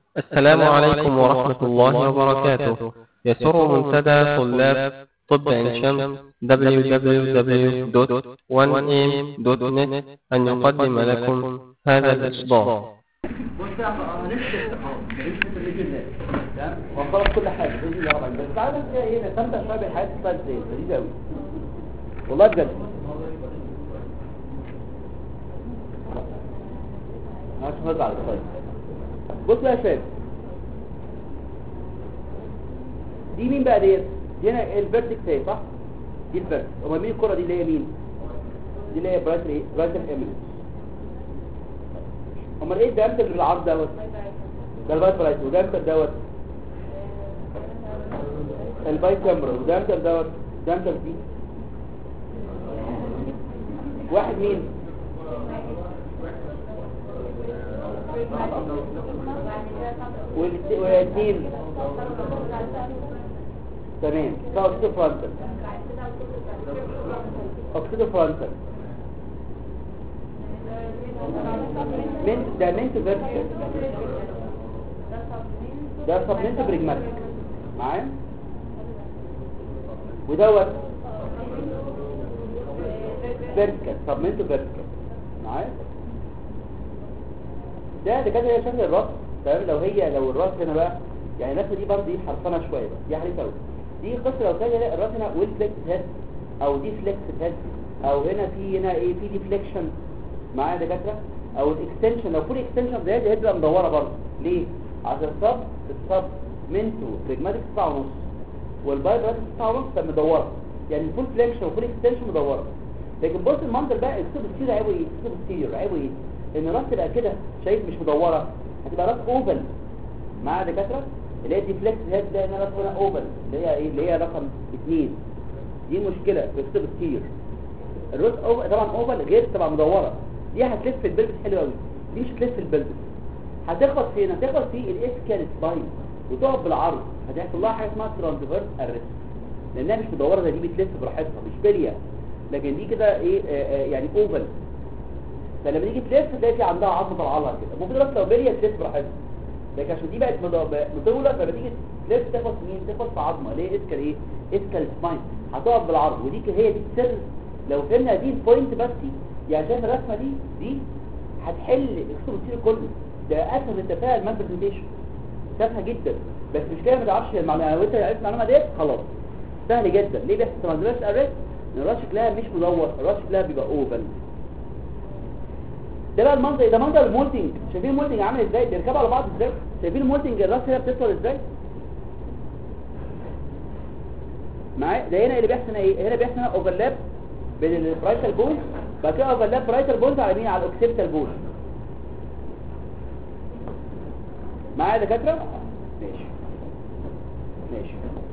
السلام عليكم ورحمة الله وبركاته يسر منتدى طلاب طب عين شمس www.1am.net أن يقدم لكم هذا الإصدار بص يا عم هنشتغل اهو هنشتغل باذن الله تمام وخلاص كل حاجه باذن الله طبعا بس تعالى بس ايه نستمتع شويه بالحياه الستايل دي لذيذه قوي والله بجد ماشي نرجع على السلايد بص بقى يا شباب دي مين بقى ديت دي هنا الفيرتكس اهي صح دي الفيرتكس امال مين الكره دي اللي هي مين دي اللي هي برايتر ايه برايتر ايمينس امال ايه الدايمتر اللي بالعرض دوت ده البايت برايت ودايمتر دوت البايت كاميرا ودايمتر دوت دايمتر دي واحد مين والت- واثنين تمام ده اوكسيدو فرونتال اوكسيدو فرونتال من ده منت فيرتيكال ده سبمنت بريجماتيك معايا ودوت فيرتيكال سبمنت فيرتيكال معايا ده ده كده هي شكل الراس تمام لو هي لو الراس هنا بقى يعني الرسمه دي برضه دي حرفانه شويه بقى دي حريفه قوي دي قصه لو كان هنا الراس هنا ويل فليكس هيد او دي فليكس هيد او هنا في هنا ايه في ديفليكشن معايا يا دكاتره او الاكستنشن لو فول اكستنشن ده دي هتبقى مدوره برضه ليه عشان الصب الصب منتو بريجماتيك 9 ونص والبايب 9 ونص ده مدوره يعني الفول فليكشن وفول اكستنشن مدوره لكن بص المنظر بقى الكتب كتير عيبه ايه الكتب كتير عيبه ايه ان الراس تبقى كده شايف مش مدوره هتبقى راس اوفل معايا يا دكاتره اللي هي ديفليكس هيد ده هنا راس هنا اوفل اللي هي ايه اللي هي رقم 2 دي مشكله في الكتب كتير الروس اوفل طبعا اوفل غير تبقى مدوره دي هتلف في البلبس حلو قوي دي مش هتلف في البلبس هتخبط فين هتخبط في الاسكال سباين وتقف بالعرض هتحصل لها حاجه اسمها ترانسفيرس ارست لانها مش مدوره زي دي بتلف براحتها مش بليه لكن دي كده ايه آه آه يعني اوفل فلما تيجي تلف تلاقي في عندها عظمه طالعه لها كده ممكن بس لو بليه تلف براحتها لكن عشان دي بقت مدو- مطوله فلما تيجي تلف تخبط في مين تخبط في عظمه اللي هي اسكال ايه اسكال سباين هتقف بالعرض ودي كده هي دي السر لو فهمنا دي البوينت بس يعني شايف الرسمه دي دي هتحل الاكستروسير كله ده اسهل التفاعل مان برزنتيشن تافهه جدا بس مش كده ما تعرفش المعلومه لو انت عرفت المعلومه ديت خلاص سهل جدا ليه بيحصل ترانزفيرس اريست ان الراس شكلها مش مدور الراس شكلها بيبقى اوفل ده بقى المنظر ده منظر المولتنج شايفين المولتنج عامل ازاي بيركبوا على بعض ازاي شايفين المولتنج الراس هنا بتطول ازاي معايا ده هنا اللي بيحصل هنا ايه هنا بيحصل هنا اوفرلاب بين البرايتال بول بعد كده اوفرلاب برايتال بولز على مين على الاوكسيبتال بول معايا يا دكاتره ماشي ماشي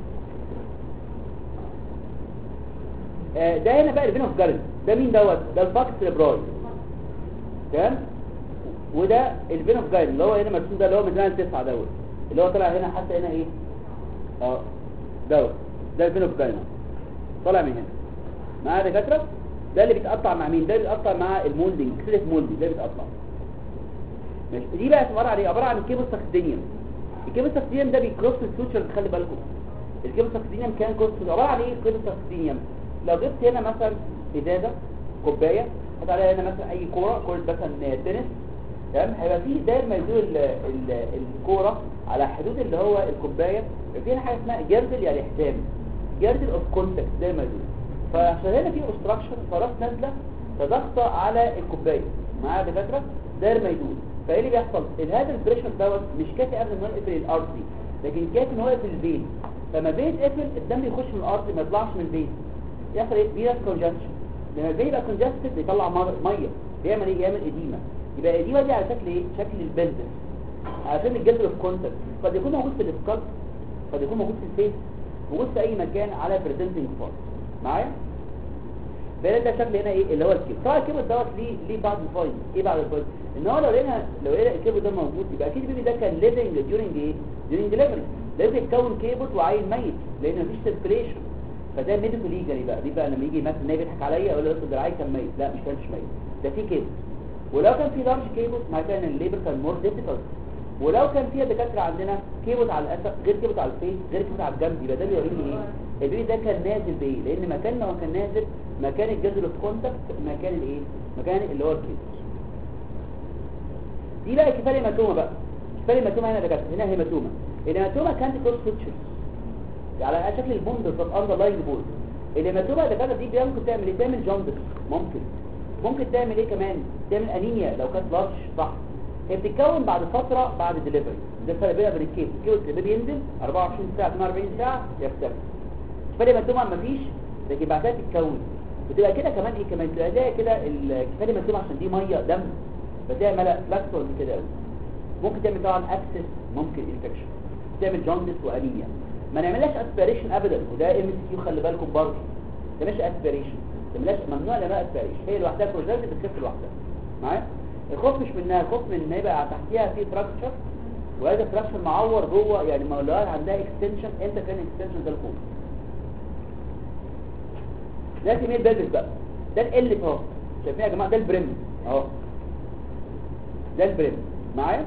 آه ده هنا بقى الفين اوف جارن ده مين دوت ده الباكس سيربراي تمام وده الفين اوف جارن اللي هو هنا مرسوم ده اللي هو من 9 دوت اللي هو طلع هنا حتى هنا ايه اه دوت ده الفين اوف جارن طالع من هنا معايا يا دكاتره ده اللي بيتقطع مع مين ده اللي بيتقطع مع المولدنج سيلف مولدنج ده بيتقطع ماشي دي بقى عباره عن ايه عباره عن كيبل ساكسيدينيوم الكيبل ساكسيدينيوم ده بيكروس السوتشر خلي بالكم الكيبل ساكسيدينيوم كان كروس عباره عن ايه الكيبل ساكسيدينيوم لو جبت هنا مثلا ازازه كوبايه حط عليها هنا مثلا اي كوره كوره مثلا تنس تمام هيبقى فيه داير ما يدور ال- ال- الكوره على حدود اللي هو الكوبايه في هنا حاجه اسمها جردل يعني حزام جردل اوف كونتاكت داير ما يدور فعشان هنا في اوبستراكشن فراس نازله فضغطه على الكوبايه معايا يا دكاتره داير ما يدور فايه اللي بيحصل هذا البريشر دوت مش كافي قبل ما يقفل الارتري لكن كافي ان هو يقفل الفين فما بين قفل الدم يخش من الارتري ما يطلعش من الفين يحصل ايه فيروس كونجكشن لما الفين يبقى كونجكتد بيطلع مر- ميه بيعمل ايه يعمل اديمه يبقى الاديمه دي على شكل ايه شكل البلدس عشان الجذر اوف كونتاكت قد يكون موجود في السكالب قد يكون موجود في الفيس موجود في اي مكان على بريزنتنج بارت معايا فده ده شكل هنا ايه اللي هو الكيبل طبعا الكيبل دوت ليه ليه بعض الفايد ايه بعض الفايد ان هو لو لقينا لو لقينا الكيبل ده موجود يبقى اكيد البيبي ده كان ليفنج ديورنج ايه ديورنج ديليفري لازم يتكون كيبل وعين ميت لان مفيش سيركيليشن فده ميديكال ليجالي بقى دي بقى لما يجي مثلا النبي يضحك عليا اقول له ده الدراعي كان ميت لا مش كانش ميت ده في كيبل ولو كان في لارج كيبل معناتها ان الليبر كان مور ديفيكولت ولو كان فيها دكاتره عندنا كيبوت على الاسف غير كيبوت على الفيس غير كيبوت على الجنب يبقى ده بيوريني ايه البيبي ده كان نازل بايه لان مكان ما هو كان نازل مكان الجذر اوف كونتاكت مكان الايه مكان اللي هو الكيس دي بقى كفايه هيماتوما بقى كفايه هيماتوما هنا دكاتره هنا هيماتوما الهيماتوما كانت كروس فيتشرز على شكل البوند بالظبط اندر لاين بوند الهيماتوما دكاتره دي ممكن تعمل ايه تعمل جوندس ممكن ممكن تعمل ايه كمان تعمل انيميا لو كانت لارج صح هي بتتكون بعد فتره بعد الدليفري ده الفرق بينها وبين الكيس الكيس اللي بينزل 24 ساعه 48 ساعه يختفي الكفايه هيماتوما مفيش لكن بعدها تتكون بتبقى كده كمان ايه كمان بتبقى زي كده الكفايه هيماتوما عشان دي ميه دم فتلاقي ملأ فلاكسون كده قوي ممكن تعمل طبعا اكسس ممكن انفكشن تعمل جوندس وانيميا ما نعملهاش اسبيريشن ابدا وده ام اس كيو خلي بالكم برضه ده مش اسبيريشن ما نعملهاش ممنوع نعملها اسبيريشن هي لوحدها بروجكت بتخف لوحدها معايا الخوف مش منها الخوف من ان يبقى تحتيها في فراكشر وهذا فراكشر معور جوه يعني ما لو عندها اكستنشن امتى كان الاكستنشن ده الخوف ده كميه بلبس بقى ده ال اهو شايفين يا جماعه ده البريم اهو ده البريم معايا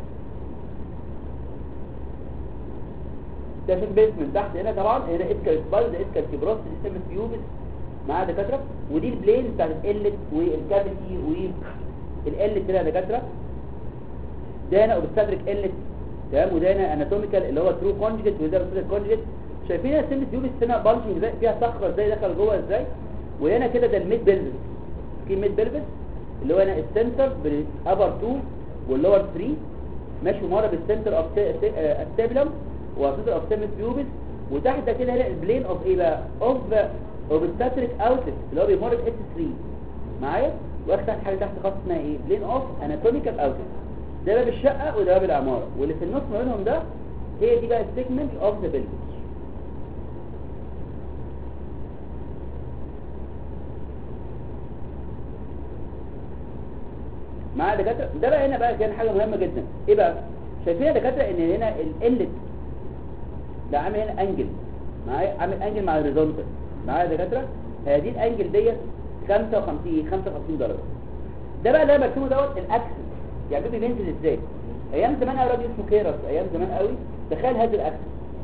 ده شوف بيس من تحت هنا طبعا هنا اسكال سبايل ده اسكال كبروس سيستم فيوبس معايا دكاتره ودي البلين بتاعت ال والكافيتي والال كده يا دكاتره ده هنا اوبستاتريك ال تمام وده هنا اناتوميكال اللي هو ترو كونجكت وده اوبستاتريك كونجكت شايفين السم فيوبس هنا بالجنج ازاي فيها صخره ازاي دخل جوه ازاي وهنا كده ده الميد بلفس في ميد بلفس اللي هو هنا السنتر بالابر 2 واللور 3 ماشي مره بالسنتر اوف التابلم وسنتر اوف سيمس بيوبس وتحت ده كده هنا البلين اوف ايه بقى اوف اوبستاتريك اوتلت اللي هو بيمر باس 3 معايا واخد تحت حاجه تحت خاص اسمها ايه بلين اوف اناتوميكال اوتلت ده باب الشقه وده باب العماره واللي في النص ما بينهم ده هي دي بقى السيجمنت اوف ذا بلفس معايا دكاتره ده بقى هنا بقى كان حاجه مهمه جدا ايه بقى شايفين يا دكاتره ان هنا القله ده عامل هنا انجل معايا عامل انجل مع الهوريزونتال معايا يا دكاتره هذه الانجل ديت 55 55 درجه ده بقى اللي انا برسمه دوت الاكسس يعني بيبي بينزل ازاي ايام زمان قوي راجل اسمه كيرس ايام زمان قوي تخيل هذا الاكسس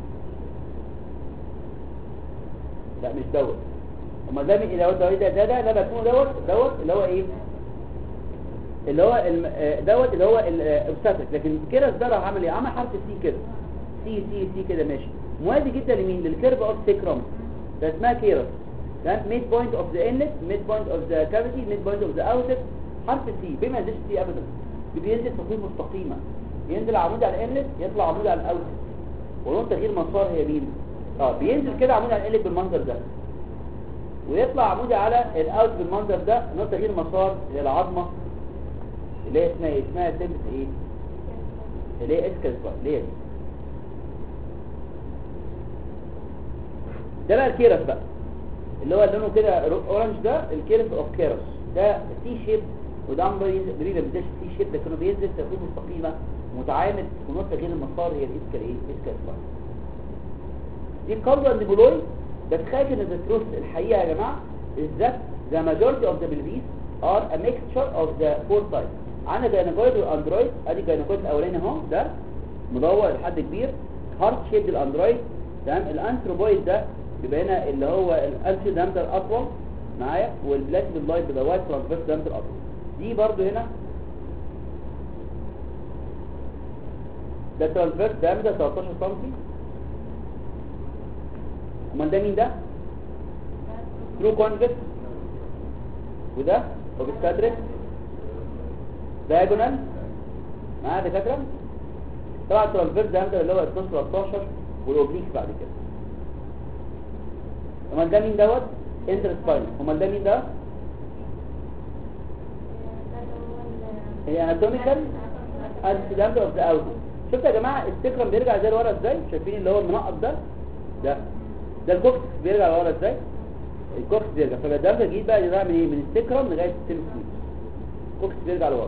لا مش دوت امال ده من دوت ده ده ده ده برسمه دوت دوت اللي هو ايه اللي هو الم... دوت اللي هو الاوبستاتريك لكن كيرس ده راح عمل ايه عمل حرف سي كده سي سي سي كده ماشي موازي جدا لمين للكيرف اوف سيكرم ده اسمها كيرس ده ميد بوينت اوف ذا انلت ميد بوينت اوف ذا كافيتي ميد بوينت اوف ذا اوتلت حرف سي بما ينزلش سي ابدا بينزل تخطيط مستقيمه ينزل عمود على الانلت يطلع عمود على الاوتلت ولون تغيير مسار هي مين اه بينزل كده عمود على الانلت بالمنظر ده ويطلع عمود على الاوت بالمنظر ده نقطه تغيير مسار للعظمه اللي هي اسمها ايه اسمها سيمبس ايه اللي هي اسكال سبايل اللي هي دي ده بقى الكيرس بقى اللي هو لونه كده اورنج ده الكيرس اوف كيرس ده سي شيب وده عمره بريده بداش سي شيب ده كانوا بينزل ترتيب مستقيمه متعامد ونقطه غير المسار هي الاسكال ايه اسكال سبايل دي الكالبر نيبولوي بس خايف ان التروس الحقيقه يا جماعه is that the majority of the beliefs are a mixture of the four types عندنا جاينوكويد والاندرويد ادي جاينوكويد الاولاني اهو ده مدور لحد كبير هارت شيب الاندرويد تمام الانثروبويد ده بيبقى هنا اللي هو الانتي دامتر اطول معايا والبلاتينم لايت بيبقى وايت ترانسفيرس دامتر اطول دي برضو هنا ده ترانسفيرس دامتر 13 سم امال ده مين ده ترو كونفكس وده اوبستاتريك دايجونال معايا دكاتره طبعا الترانسفيرس ده اللي هو 12 13 والاوبليك بعد كده امال ده مين دوت انتر سباين امال ده مين ده هي اناتوميكال انسيدنت اوف ذا اوت شفت يا جماعه السكرم بيرجع زي لورا ازاي شايفين اللي هو المنقط ده ده ده الكوكس بيرجع لورا ازاي الكوكس بيرجع فالدم جديد بقى يرجع من ايه من السكرم لغايه السيلف الكوكس بيرجع لورا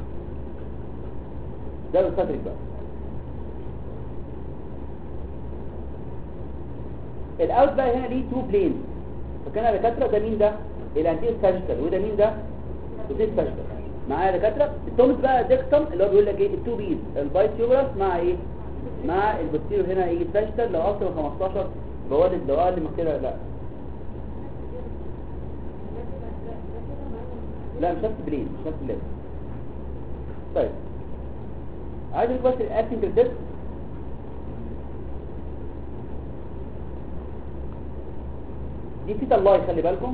ده الصدرك بقى الاوت بقى هنا ليه تو بلين فكان دكاتره ده مين ده الانتير ساجيتال وده مين ده الديس ساجيتال معايا يا دكاتره التومس بقى ديكتم اللي هو بيقول لك ايه التو بيز البايت تيوبرس مع ايه مع البوستيريور هنا ايه ساجيتال لو اكتر من 15 بوالد لو اقل من كده لا لا مش نفس بلين مش نفس بلين طيب عايز اقول بس الاكتنج تيست دي فيتا اللاي خلي بالكم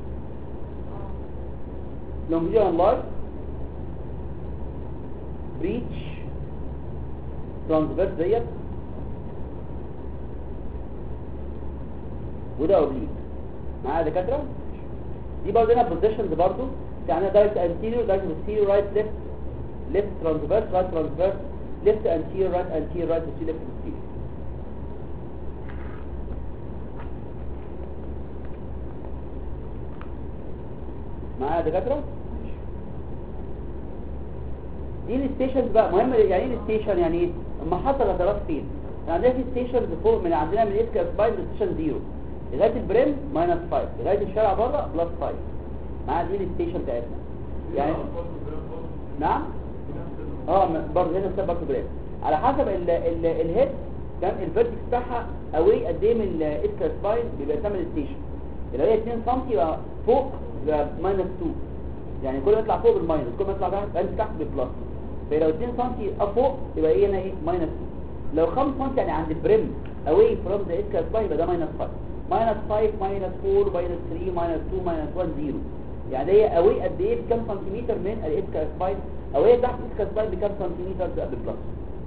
لونجيون لاي بريتش ترانسفيرس ديت وده اوبليك معايا يا دكاتره دي برضه هنا بوزيشنز برضه في عندنا دايركت انتيريور دايركت posterior رايت ليفت ليفت ترانسفيرس رايت ترانسفيرس ليفت انتيريور رايت انتيريور رايت posterior ليفت posterior معايا يا دكاتره دي الستيشنز بقى مهم يعني ايه الستيشن يعني ايه المحطه الغدرات فين يعني عندنا في ستيشنز فوق من عندنا من الاسكا سباين ستيشن زيرو لغايه البريم ماينس 5 لغايه الشارع بره بلس 5 معايا دي الستيشن بتاعتنا يعني نعم اه م- برضه هنا سبب بريم على حسب ال ال الهيد كان الفيرتكس بتاعها اوي قد ايه من الاسكا سباين بيبقى يسمى الستيشن اللي هي 2 سم يبقى فوق يبقى ماينس 2 يعني كل ما يطلع فوق بالماينس كل ما يطلع تحت يبقى تحت بالبلس فلو 2 سم اب فوق يبقى ايه هنا ايه ماينس 2 لو 5 سم يعني عند البريم away from the اسكا سباين يبقى ده ماينس 5 ماينس 5 ماينس 4 ماينس 3 ماينس 2 ماينس 1 0 يعني هي away قد ايه بكام سنتيمتر من الاسكا سباين away تحت الاسكا سباين بكام سنتيمتر ده بالبلس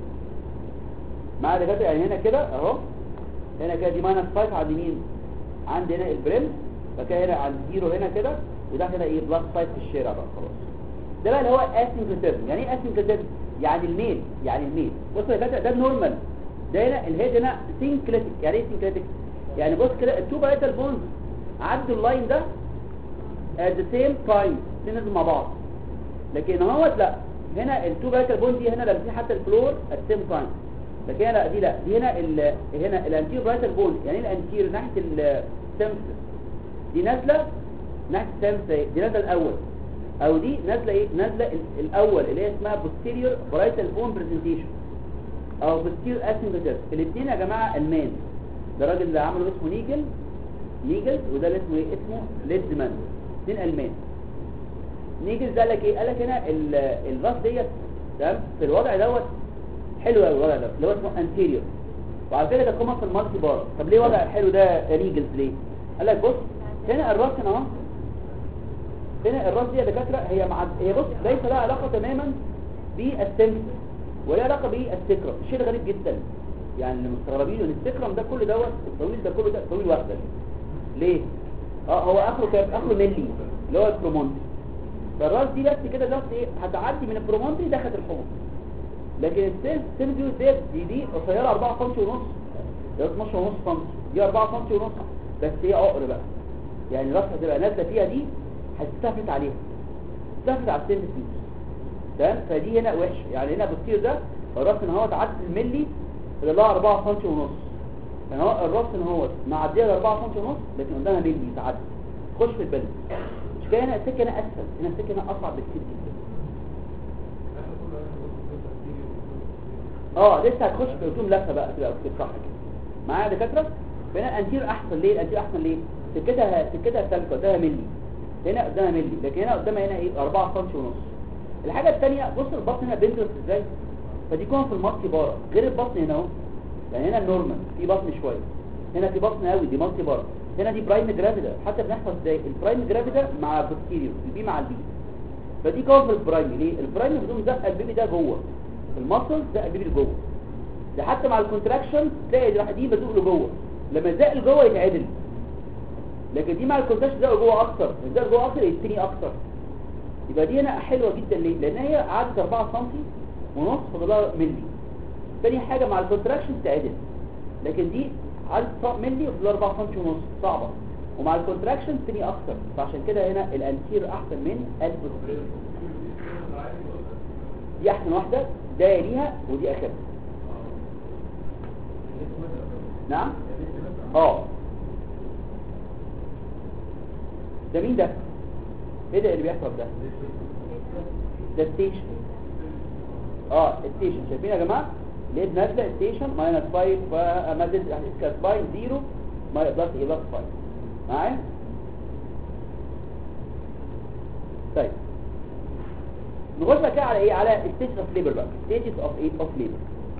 معايا دكاتره يعني هنا كده اهو هنا كده دي ماينس 5 عند مين عند هنا البريم فكده هنا عند زيرو هنا كده وده هنا ايه بلس 5 في الشارع بقى خلاص ده بقى اللي هو اسينكريتيزم يعني ايه اسينكريتيزم يعني الميل يعني الميل بص يا دكاتره ده النورمال ده هنا الهيد هنا سينكريتيك يعني ايه سينكريتيك يعني بص كده التو بايتال بونز عدوا اللاين ده at the same time تنزل مع بعض لكن اهوت لا هنا التو بايتال بونز دي هنا لابسين حتى الفلور at the same time لكن هنا دي لا دي هنا ال هنا الانتير بايتال بون يعني ايه الانتير ناحيه السمس دي نازله ناحيه السمس دي نازله الاول او دي نازله ايه نازله ال- الاول اللي هي اسمها posterior parietal bone presentation او posterior asymptotic الاثنين يا جماعه المان ده الراجل اللي عمله اسمه نيجل نيجل وده اللي اسمه ايه اسمه ليدمان اثنين المان نيجل ده قال لك ايه قال لك هنا ال- الراس ديت تمام في الوضع دوت حلو قوي الوضع ده اللي هو اسمه انتيريور وعلى فكره ده كومن في المالتي بار طب ليه وضع حلو ده نيجلز ليه قال لك بص هنا الراس هنا اهو هنا الراس دي يا دكاتره هي مع هي بص ليس لها علاقه تماما بالسنس ولا علاقه بالسكرم شيء ده غريب جدا يعني اللي مستغربين ان السكرم ده كله دوت الطويل ده كله ده طويل واحده ليه اه هو اخره كام اخره ملي اللي هو البرومونتي فالراس دي بس كده جاست ايه هتعدي من البرومونتي دخلت الحوض لكن السيل سيل دي دي دي, دي قصيره 4 سم ونص ده 12 ونص سم دي 4 سم ونص بس هي عقر بقى يعني راسها تبقى نازله فيها دي هتستفلت عليها تستفلت على السيل دي تمام فدي هنا وحش يعني هنا بتصير ده الراس ان هو تعدي الملي اللي لها 4 سم ونص يعني هو الراس ان هو معديه 4 سم ونص لكن قدامها ملي تعدي تخش في البلد مش كده هنا السكه هنا اسهل هنا السكه هنا اصعب بكتير جدا اه لسه هتخش في هجوم لفه بقى تبقى صح كده معايا يا دكاتره هنا الانتير احسن ليه الانتير احسن ليه سكتها سكتها سالكه قدامها ملي هنا قدامها ملي لكن هنا قدامها هنا ايه 4 سم ونص الحاجه الثانيه بص البطن هنا بينزل ازاي فدي كون في المالتي بارا غير البطن هنا اهو يعني هنا النورمال في بطن شويه هنا في بطن قوي دي مالتي بارا هنا دي برايم جرافيدا حتى بنحفظ ازاي البرايم جرافيدا مع بوستيريور البي مع البي فدي كون في البرايم ليه البرايم بدون زق البيبي ده جوه المسل زق البيبي لجوه ده حتى مع الكونتراكشن تلاقي راح دي بدوق لجوه لما زق لجوه يتعدل لكن دي مع الكونتراكشن زق لجوه اكتر زق لجوه اكتر يتني اكتر يبقى دي هنا حلوه جدا ليه لان هي عدت 4 سم ونص فضلها ملي تاني حاجه مع الكونتراكشن تعدل لكن دي عدت ملي وفضلها 4 سم ونص صعبه ومع الكونتراكشن تاني اكتر فعشان كده هنا الانتير احسن من البوستيريور دي احسن واحده ده يليها ودي اخرها نعم اه ده مين ده ايه ده اللي بيحصل ده ده ستيشن اه ستيشن شايفين يا جماعه ليه نازله ستيشن ماينس 5 فمازل كاتباين 0 بلس ايه بلس 5 معايا طيب نخش بقى كده على ايه على ستيج اوف ليبر بقى ستيجز اوف ايه اوف ليبر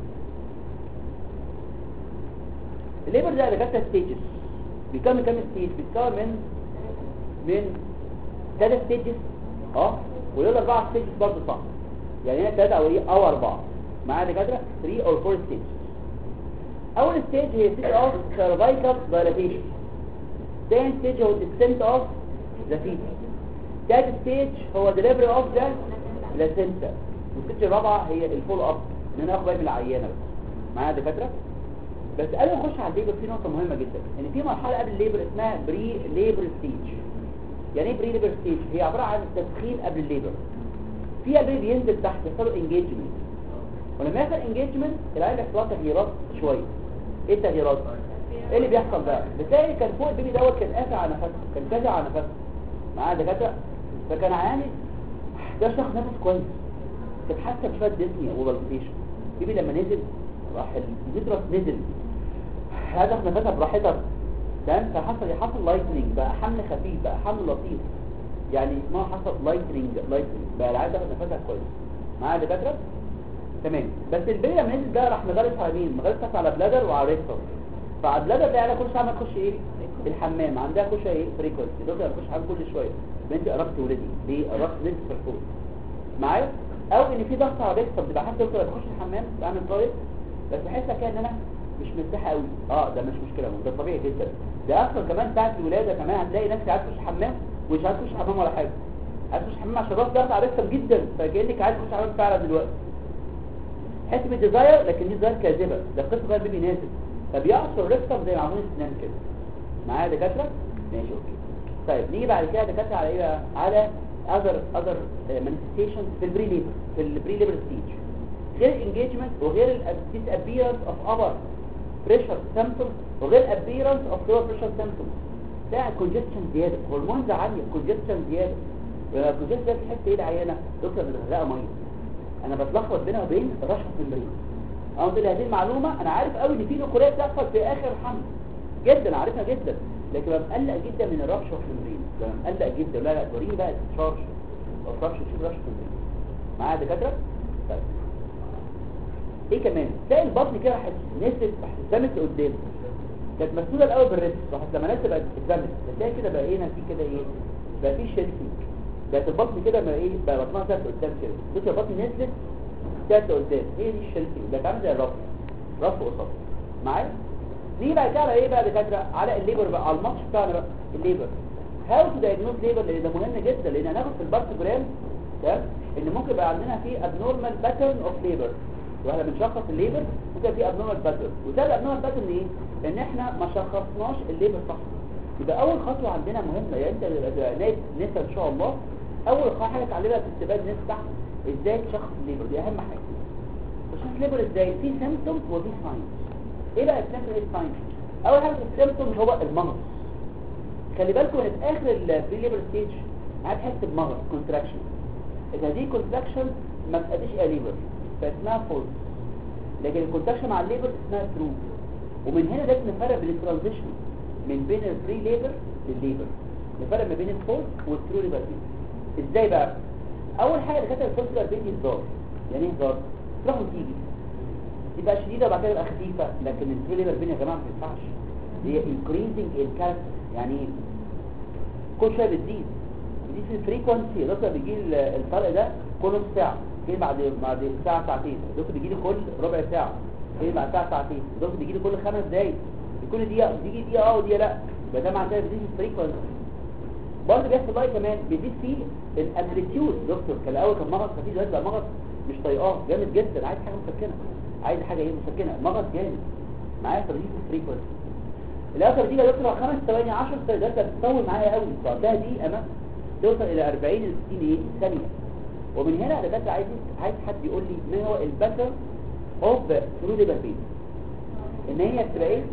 الليبر ده اللي كانت ستيجز بيكون من كام ستيج بيتكون من من ثلاث ستيجز اه ويلا اربعه ستيجز برضه صح يعني هنا ثلاثه او ايه او اربعه معايا دكاتره 3 او 4 ستيج اول ستيج هي ستيج اوف سيرفايكال دايلاتيشن ثاني ستيج هو الديسنت اوف ذا فيتس ثالث ستيج هو ديليفري اوف ذا بلاسنتا والستيج الرابعه هي الفول اب ان انا اخد بالي من العيانه بس معايا دكاتره بس قبل ما نخش على الليبر في نقطه مهمه جدا ان في مرحله قبل الليبر اسمها بري ليبر ستيج يعني ايه بري ليبر ستيج هي عباره عن تدخين قبل الليبر فيها البيبي بينزل تحت يحصل له انجيجمنت ولما يحصل انجيجمنت العيال بيحصل لها تغييرات شويه ايه التغييرات ايه اللي بيحصل بقى بتلاقي كان فوق البيبي دوت كان قافل على نفسه كان كافي على نفسه معاه دكاتره فكان عامل ده شخص نفس كويس كانت حاسه بشويه ديسني وبالبيشن البيبي لما نزل راح الفيترس نزل هذا نفسها براحتها تمام فحصل حصل لايتنينج بقى حمل خفيف بقى حمل لطيف يعني اسمها حصل لايتنينج لايتنينج بقى العيال تاخد نفسها كويس معايا دكاتره تمام بس البيبي لما نزل ده راح مغلس على مين مغلس على بلادر وعلى ريكتر فعلى بلادر ده يعني كل ساعه ما تخش ايه الحمام عندها كوشه ايه فريكونسي دكتور تخش حمام كل شويه بنتي قربت ولدي ليه قربت لسه في الحوض معايا او ان في ضغط على ريكتر بتبقى حاسه دكتور تخش الحمام بعمل طاير بس بحس كده ان انا مش مرتاحه قوي اه ده مش مشكله ده طبيعي جدا ده اصلا كمان ساعه الولاده كمان هتلاقي نفسك عايز تخش حمام ومش عايز تخش حمام ولا حاجه عايز تخش حمام عشان ضغط ضغط على ريكتر جدا فكانك عايز تخش حمام فعلا دلوقتي حس بالديزاير لكن دي ديزاير كاذبه ده قصه بقى البيبي نازل فبيعصر ريكتر زي معمول السنان كده معايا دكاتره ماشي اوكي طيب نيجي بعد كده دكاتره على ايه بقى على other other manifestations في البري ليبر في البري ليبر ستيج غير الانجيجمنت وغير الابيرنس اوف upper بريشر سيمبتومز وغير appearance اوف lower بريشر سيمبتومز ده كونجستشن زياده هرمونز عاليه كونجستشن زياده الكونجستشن ده تحس ايه العيانه دكتور بتغرقها ميه انا بتلخبط بينها وبين رشحه المريض انا قلت لها هذه المعلومه انا عارف قوي ان في نقوريه بتحصل في اخر الحمل جدا عارفها جدا لكن ببقى مقلق جدا من الرشحه في المريض ببقى مقلق جدا لا لا وريني بقى التشارج او الرشحه تشوف رشحه المريض معايا دكاتره طيب ايه كمان تلاقي البطن كده راح نزلت راح اتزمت لقدام كانت مسدوده الاول بالريست راحت لما نزلت بقت اتزمت تلاقي كده بقى ايه في كده ايه بقى في شيلتنج بقت البطن كده بقى ايه بقى بطنها ثابت قدام كده بص البطن نزلت ثابت قدام هي دي الشيلتنج ده عامل زي الرف رف قصاد معايا دي بقى كده على ايه بقى دكاتره على الليبر بقى على الماتش بتاعنا بقى الليبر هاو تو دايجنوز ليبر لان ده مهم جدا لان هناخد في البارتوجرام تمام ان ممكن يبقى عندنا في ابنورمال باترن اوف ليبر واحنا بنشخص الليبر ممكن في ابنورمال باترن وده الابنورمال باترن ايه ان احنا ما شخصناش الليبر صح يبقى اول خطوه عندنا مهمه يعني انت نايب نسا ان شاء الله اول حاجه تعلمها في استبعاد الناس تحت ازاي تشخص الليبر دي اهم حاجه تشخص الليبر ازاي في سيمبتومز وفي ساينز ايه بقى السيمبتومز ايه الساينز اول حاجه السيمبتومز هو المغص خلي بالكم ان في اخر البري ليبر ستيج هتحس بمغص كونتراكشن اذا دي كونتراكشن ما بتأديش الى ليبر فاسمها فولس لكن الكونتراكشن مع الليبر اسمها ترو ومن هنا لازم نفرق بين الترانزيشن من بين البري ليبر للليبر نفرق ما بين الفولس والترو ليبر ازاي بقى اول حاجه دكاتره الفولس بين هزار يعني ايه هزار تروح وتيجي تبقى شديده وبعد كده تبقى خفيفه لكن الترو ليبر بين يا جماعه ما ينفعش هي increasing الكاركتر يعني ايه كل شويه بتزيد بتزيد في الفريكونسي دكتور بيجي الفرق ده كل نص ساعه في بعد بعد ساعه ساعتين دكتور بيجي لي كل ربع ساعه في بعد ساعه ساعتين دكتور بيجي لي كل خمس دقايق كل دقيقه بيجي دقيقه اه ودقيقه لا يبقى ده معناه بيزيد في الفريكونسي برضه بيحصل لاي كمان بيزيد فيه الامبليتيود دكتور كان الاول كان مغص خفيف دلوقتي بقى مغص مش طايقاه جامد جدا عايز حاجه مسكنه عايز حاجه ايه مسكنه مغص جامد معايا ترجيح في الفريكونسي الاخر دي يا دكتور 5 ثواني 10 ثواني ده بتطول معايا قوي بعدها دقيقه مثلا توصل الى 40 ل 60 ايه ثانيه ومن هنا انا بس عايز عايز حد يقول لي ما هو الباتر اوف ثرو ليبر بين ان هي تبقى ايه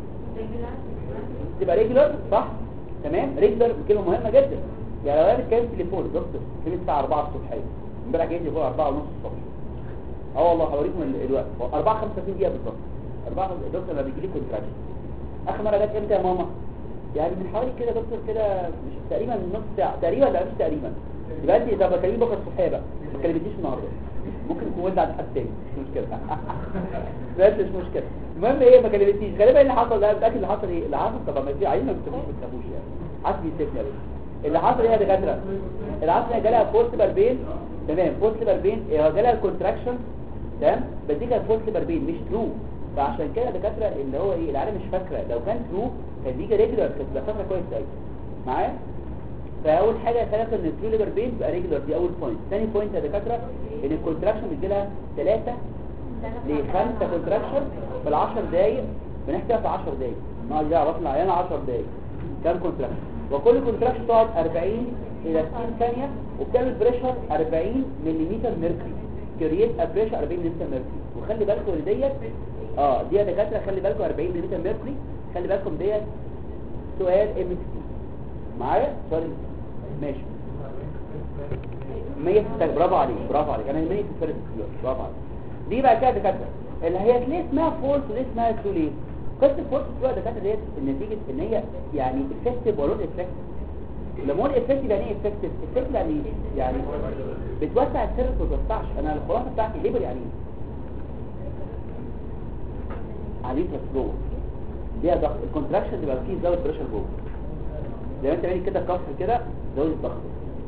تبقى ريجولار صح تمام ريجولار كلمه مهمه جدا يعني لو انا بتكلم تليفون دكتور في الساعه 4 الصبح امبارح جاي لي فوق 4 ونص الصبح اه والله هوريكم ال- الوقت 4 35 دقيقه بالظبط 4 الدكتور لما بيجي لي كونتراكشن اخر مره جت امتى يا ماما يعني من حوالي كده دكتور كده مش تقريبا نص ساعه تقريبا لا مش تقريبا يبقى انت اذا بكلمك بكره الصبح بقى ما كلمتنيش النهارده ممكن تكون ولد عند حد تاني مش مشكله بس مش مشكله المهم ايه ما كلمتنيش غالبا إيه اللي حصل ده متاكد اللي حصل ايه اللي حصل طبعا ما في عيل ما بتخافوش ما تخافوش يعني حد بيسيبني يا باشا اللي حصل ايه يا دكاتره اللي حصل هي جالها فورس بربين تمام فورس بربين هي جالها الكونتراكشن تمام بس دي كانت فورس بربين مش ترو فعشان كده دكاتره اللي هو ايه العيال مش فاكره لو كان ترو كان بيجي ريجولار كانت تبقى فاكره كويس قوي معايا فاول حاجه ثلاثه ان الترو ليبر بين تبقى ريجولار دي اول بوينت ثاني بوينت يا دكاتره ان الكونتراكشن بيجي لها ثلاثه لخمسه كونتراكشن في ال 10 دقايق بنحكيها في 10 دقايق نقعد على بطن العيان 10 دقايق كام كونتراكشن وكل كونتراكشن تقعد 40 الى 60 ثانيه وبتعمل بريشر 40 ملم ميركوري كرييت بريشر 40 ملم ميركوري وخلي بالكم ان ديت اه دي يا دكاتره خلي بالكم 40 ملم ميركوري خلي بالكم ديت سؤال ام سي معايا سؤال ماشي 100 في برافو عليك برافو عليك انا 100 في الفرق برافو عليك دي بقى كده دكاتره اللي هي ليه اسمها فولس وليه اسمها ترو ليه قصه فولس ترو دكاتره ديت نتيجه ان هي يعني افكتيف ولا افكتيف لما اقول افكتيف يعني ايه افكتيف افكتيف يعني إيه؟ يعني بتوسع السيرفس ما بتوسعش انا الخلاصه بتاعتي ليبر يعني ايه عليه جوه دي ضغط الكونتراكشن تبقى فيه زود بريشر جوه زي ما انت عامل كده كفر كده زود الضغط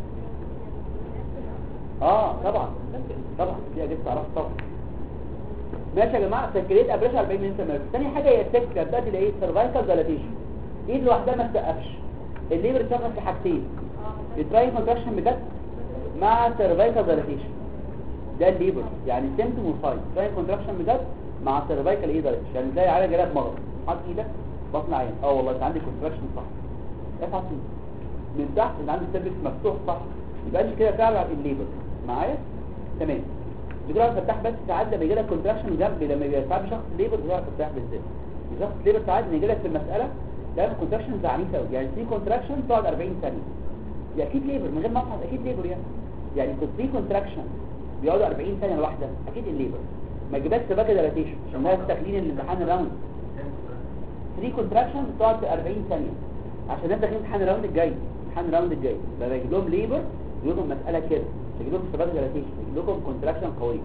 اه طبعا طبعا دي اجيب تعرف طبعا ماشي يا جماعه سكريت ابريش 40 ملم مركز ثاني حاجه هي السكه بتاعت الايه سيرفايكال دايلاتيشن ايد لوحدها ما تسقفش الليبر بتشتغل في حاجتين التراي كونتراكشن بجد مع سيرفايكال دايلاتيشن ده الليبر يعني سيمتوم وسايد تراي كونتراكشن بجد مع سيرفايكال ايه دايلاتيشن يعني زي عيال جالها بمغص حط ايدك بطن عين اه والله انت عندك كونتراكشن صح افحص من تحت انت عندك سيرفكس مفتوح صح يبقى انت كده فعلا الليبر معايا تمام بتروح تفتح بس ساعات لما يجي لك كونتراكشن جنب لما يبقى ساعات شخص ليبر بتروح تفتح بالذات شخص ليبر ساعات يجي لك في المساله ده كونتراكشن عنيفه قوي يعني في كونتراكشن تقعد 40 ثانيه دي اكيد ليبر من غير ما افحص اكيد ليبر يعني يعني كنت في كونتراكشن بيقعدوا 40 ثانيه الواحده اكيد الليبر ما تجيبهاش سباكه دلاتيشن عشان ده تخلين الامتحان الراوند 3 كونتراكشن بتقعد 40 ثانيه عشان الناس داخلين امتحان الراوند الجاي امتحان الراوند الجاي لما يجيب لهم ليبر يجيب لهم مساله كده يجيب لهم سباكه دلاتيشن يجيب لكم كونتراكشن قويه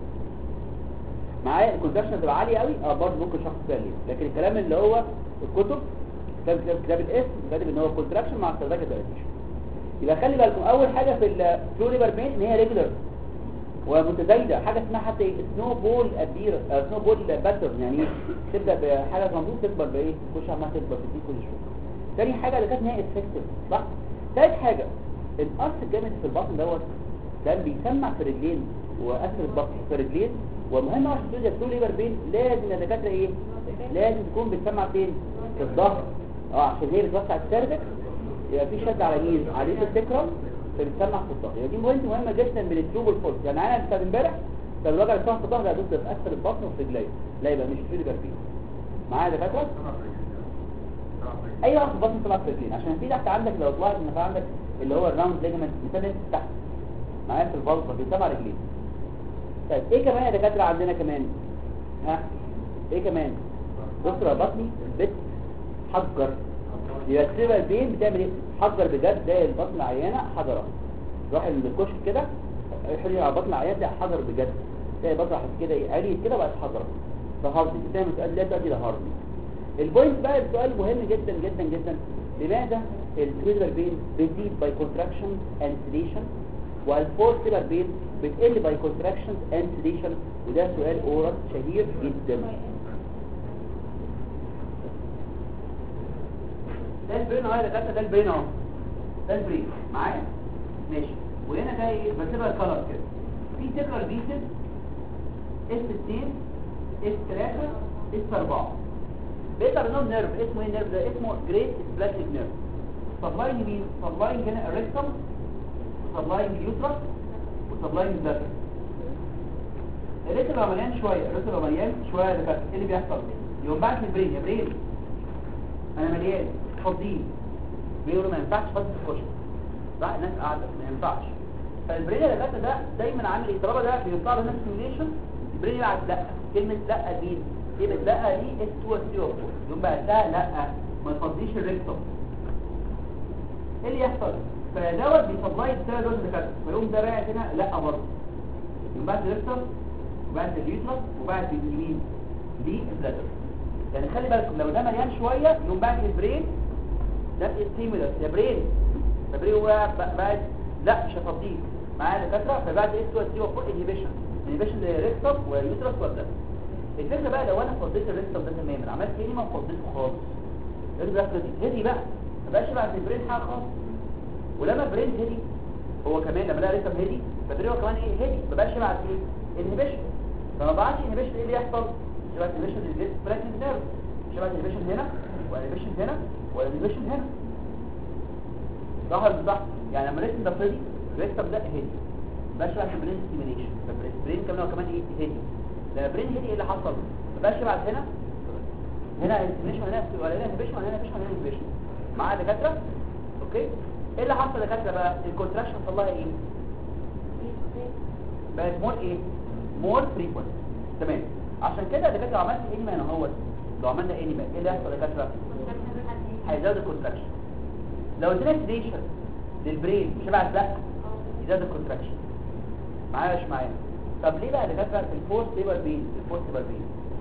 معايا الكونتراكشن تبقى عاليه قوي اه برضه ممكن شخص فيها ليبر لكن الكلام اللي هو الكتب كتاب كتاب كتاب الاسم كاتب ان هو كونتراكشن مع سباكه دلاتيشن يبقى خلي بالكم اول حاجه في الفلو ليبر بين ان هي ريجولر ومتزايده حاجه اسمها حتى سنو بول ابير سنو بول باترن يعني إيه؟ تبدا بحاجه مضبوط تكبر بايه تخش عماله تكبر في كل شويه تاني حاجه اللي كانت ان هي افكتيف صح تالت حاجه القرص الجامد في البطن دوت ده بيسمع في الرجلين واثر البطن في الرجلين ومهم عشان تقول الفلو ليبر بين لازم الدكاتره ايه لازم تكون بتسمع فين في الظهر اه عشان هي بتوسع السيرفكس يبقى في شد على مين على السكرم فبتسمع في الظهر يعني دي بوينت مهمه جدا من التروب والفولس يعني انا بتاع امبارح كان الوجع اللي في الظهر هدوس في اسفل البطن وفي رجلي لا يبقى مش في رجلي معايا يا دكاتره اي واحد في البطن طلع في رجلين عشان في تحت عندك لو طلعت ان في عندك اللي هو الراوند ليجمنت مثلا تحت معايا في البلطه بيسمع رجلين طيب ايه كمان يا دكاتره عندنا كمان ها ايه كمان دكتور بطني بت حجر يبقى السيبه البين بتعمل ايه حجر بجد زي البطن العيانه حجره روح الكشك كده يحل على بطن العيان ده حجر بجد تلاقي بطن كده ايه عريت كده بقت حجره ده هارد بتعمل سؤال لا تؤدي لهارد البوينت بقى السؤال مهم جدا جدا جدا لماذا الكريزر بين بتزيد باي كونتراكشن اند سيديشن والفور سيلر بين بتقل باي كونتراكشن اند سيديشن وده سؤال اورال شهير جدا ده البرين اهو يا دكاتره ده البرين اهو ده البرين معايا ماشي وهنا ده ايه بسيبها الكلر كده في تكرر بيسز اس 2 اس 3 اس 4 بيطلع منهم نيرف اسمه ايه النيرف ده اسمه جريت سبلاتيك نيرف سبلاين مين سبلاين هنا الريكتم وسبلاين اليوترس وسبلاين البلاتر الريكتم مليان شويه الريكتم مليان شويه يا دكاتره ايه اللي بيحصل يقوم بعت البرين يا برين انا مليان فاضيين بيقولوا ما ينفعش فاضي في الكشك راح الناس قاعده ما ينفعش فالبرين اللي فات ده دايما عامل ايه طالما ده بيطلع له نفس ستيميوليشن البرين يبعت لا كلمه لا دي كلمه لا دي اس 2 3 4 يقوم بقى لا لا ما تفضيش الريكتوم ايه اللي يحصل فدوت بيسبلاي الثلاث دوز اللي فاتوا فيقوم ده باعت هنا لا برضه يقوم بعت الريكتوم وبعت اليوترس وبعت اليمين دي البلاتر يعني خلي بالكم لو ده مليان شويه يقوم بعت البرين ده ستيمولس يا برين فبرين هو بعد لا مش هفضيك معايا دكاتره فبعد اس 2 3 4 انهبيشن انهبيشن للريكتوم واليوترس والبلاتر الفكره بقى لو انا فضيت الريكتوم ده تماما عملت ايه ما فضيته خالص البلاتر دي هدي بقى ما بقاش بعد البرين حاجه خالص ولما البرين هدي هو كمان لما لقى ريكتوم هدي فالبرين هو كمان ايه هدي ما بقاش بعد ايه انهبيشن فما بعدش انهبيشن ايه اللي يحصل مش بعد انهبيشن للبلاكين نيرف مش بعد انهبيشن هنا وانهبيشن هنا وانهبيشن هنا صح ولا مش صح يعني لما الريكتوم ده فضي الريكتوم ده هدي ما بقاش بعد البرين ستيميليشن فالبرين كمان هو كمان ايه هدي لما البرين هدي ايه اللي حصل ما بقاش بعد هنا هنا انهبيشن هنا ولا هنا انهبيشن ولا هنا انهبيشن ولا هنا انهبيشن معايا دكاتره اوكي ايه اللي حصل يا دكاتره بقى الكونتراكشن حصل لها ايه بقت مور ايه مور فريكوينت تمام عشان كده يا دكاتره عملت انيما هنا اهوت لو عملنا انيما ايه اللي هيحصل يا دكاتره هيزود الكونتراكشن لو ادينا سيديشن للبرين مش هبعت لا يزود الكونتراكشن معايا مش معايا طب ليه بقى يا دكاتره في الفورس ليبر بين الفورس ليبر بين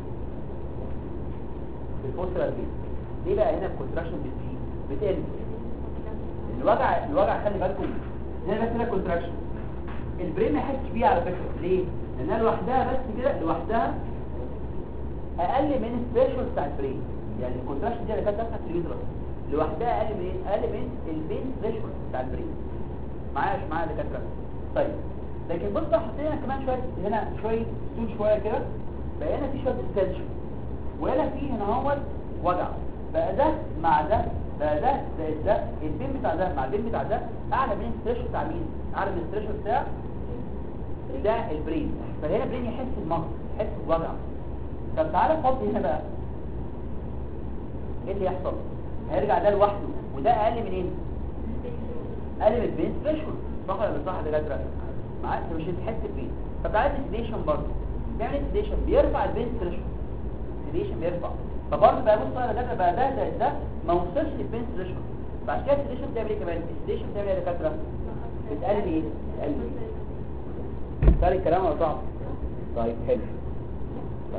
في الفورس ليبر بين ليه بقى هنا الكونتراكشن بتزيد بتقل الوجع الوجع خلي بالكم هنا بس هنا كونتراكشن البرين ما يحسش بيها على فكره ليه لانها لوحدها بس كده لوحدها اقل من الثريشولد بتاع البرين يعني الكونتراكشن دي اللي كانت داخله في اليوترس لوحدها اقل من ايه اقل من البين ثريشولد بتاع البرين معايا مش معايا دكاتره طيب لكن بص بقى حطينا كمان شويه هنا شويه سود شويه كده بقى هنا في شويه ديستنشن وهنا في هنا هو وجع بقى ده مع ده بقى ده زائد ده البين بتاع ده مع البين بتاع ده اعلى من الثريشولد بتاع مين اعلى من الثريشولد بتاع ده البرين فهنا البرين يحس بمغص يحس بوجع طب تعالى فضي هنا بقى ايه اللي يحصل هيرجع ده لوحده وده اقل من ايه اقل من البين ثريشولد صح ولا مش صح يا دكاتره معاك انت مش هتحس بيه طب تعالى سيديشن برضه بيعمل سيديشن بيرفع البين ثريشولد سيديشن بيرفع فبرضه بقى بص على ده بقى ده ده ده ما وصلش للبين ثريشولد بعد كده السيديشن بتعمل ايه كمان السيديشن بتعمل ايه يا دكاتره بتقلل ايه بتقلل ايه سهل الكلام ولا صعب طيب حلو طيب.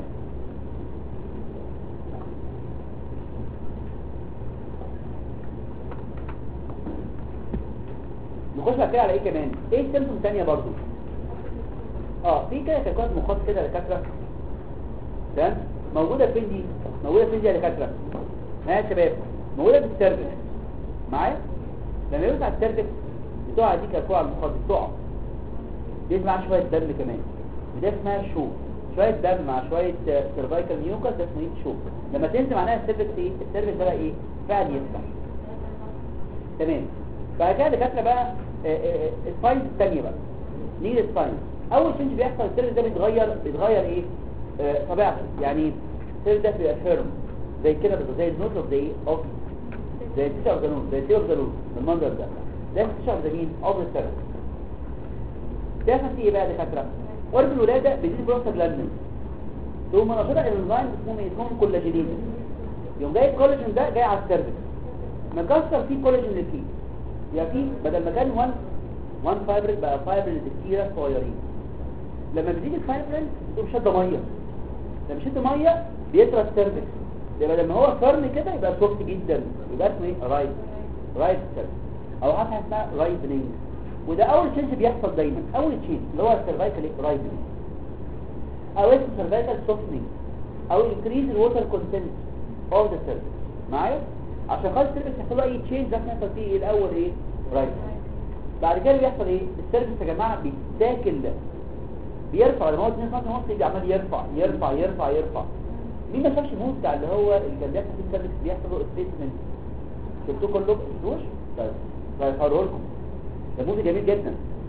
نخش بقى كده على ايه كمان ايه السيمتوم تانية برضو اه في كده كاكوات مخاط كده يا دكاتره تمام موجوده فين دي موجوده فين دي يا دكاتره ها يا شباب موجوده في السيرفكس معايا لما يوسع السيرفكس بتقع دي كاكوع على المخاط بتقع دي اسمها شويه دم كمان وده اسمها شوك شويه دم مع شويه سيرفايكال ميوكس ده اسمه ايه شوك لما تنزل معناها السيرفكس ايه السيرفكس ده بقى ايه فعلا يفتح تمام بعد كده دكاتره بقى الساينز الثانيه بقى نيجي للساينز اول شيء بيحصل السيرفكس ده بيتغير بيتغير ايه آه طبيعته يعني السيرفكس ده بيبقى فيرم زي كده بالظبط زي النوت اوف زي اوف زي التيشر اوف ذا نوت زي التيشر اوف ذا نوت بالمنظر ده ده التيشر اوف ذا مين اوف ذا سيرفكس بيحصل فيه ايه بقى يا دكاتره قرب الولاده بيزيد بروستاجلاندين ثم نشرة الانزيم اسمهم ايه اسمهم كولاجينين يوم جاي الكولاجين ده جاي على السيرفكس مكسر فيه كولاجين اللي فيه يبقى فيه بدل ما كان 1 1 فايبرين بقى فايبرين كتيره صغيرين لما بيزيد الفايبرين تقوم شد ميه لما شد ميه بيطرى السيرفكس يبقى لما هو فرن كده يبقى سوفت جدا يبقى اسمه ايه رايت رايت سيرفكس او حتى اسمها رايبنينج وده اول تشينج بيحصل دايما اول تشينج اللي هو السيرفايكال رايبنينج او اسمه سيرفايكال سوفتنينج او انكريز الووتر كونتنت اوف ذا سيرفكس معايا عشان خالص السيرفكس يحصل له اي تشينج لازم يحصل فيه ايه الاول ايه رايت بعد كده بيحصل ايه السيرفكس يا جماعه بيتاكل بيرفع لما هو 2 سم ونص يجي عمال يرفع يرفع يرفع يرفع مين ما شافش الموت بتاع اللي هو اللي كان بيحصل فيه السيرفكس بيحصل له سبيسمنت شفتوه كلكم شفتوش طيب طيب هقوله لكم ده موت جميل جدا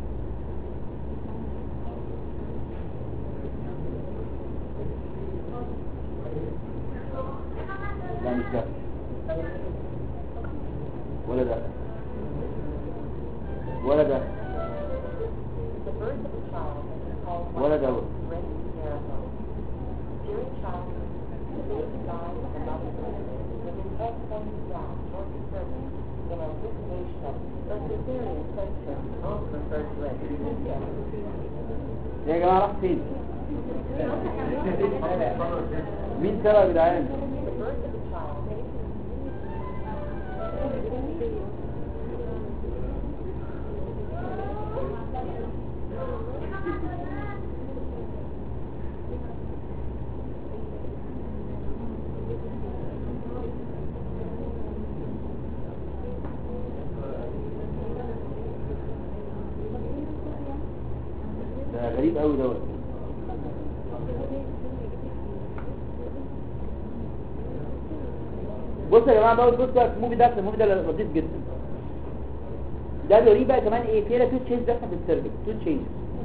لا مش ده ولا ده ولا ده ولا دوت يا جماعة راح فين مين سبب يا جدعان ده غريب قوي دوت بصوا يا جماعه دوت بصوا بقى الموفي ده الموفي ده لطيف جدا ده بيوريه بقى كمان ايه فيها تو تشينج بيحصل في السيرفكس تو تشينج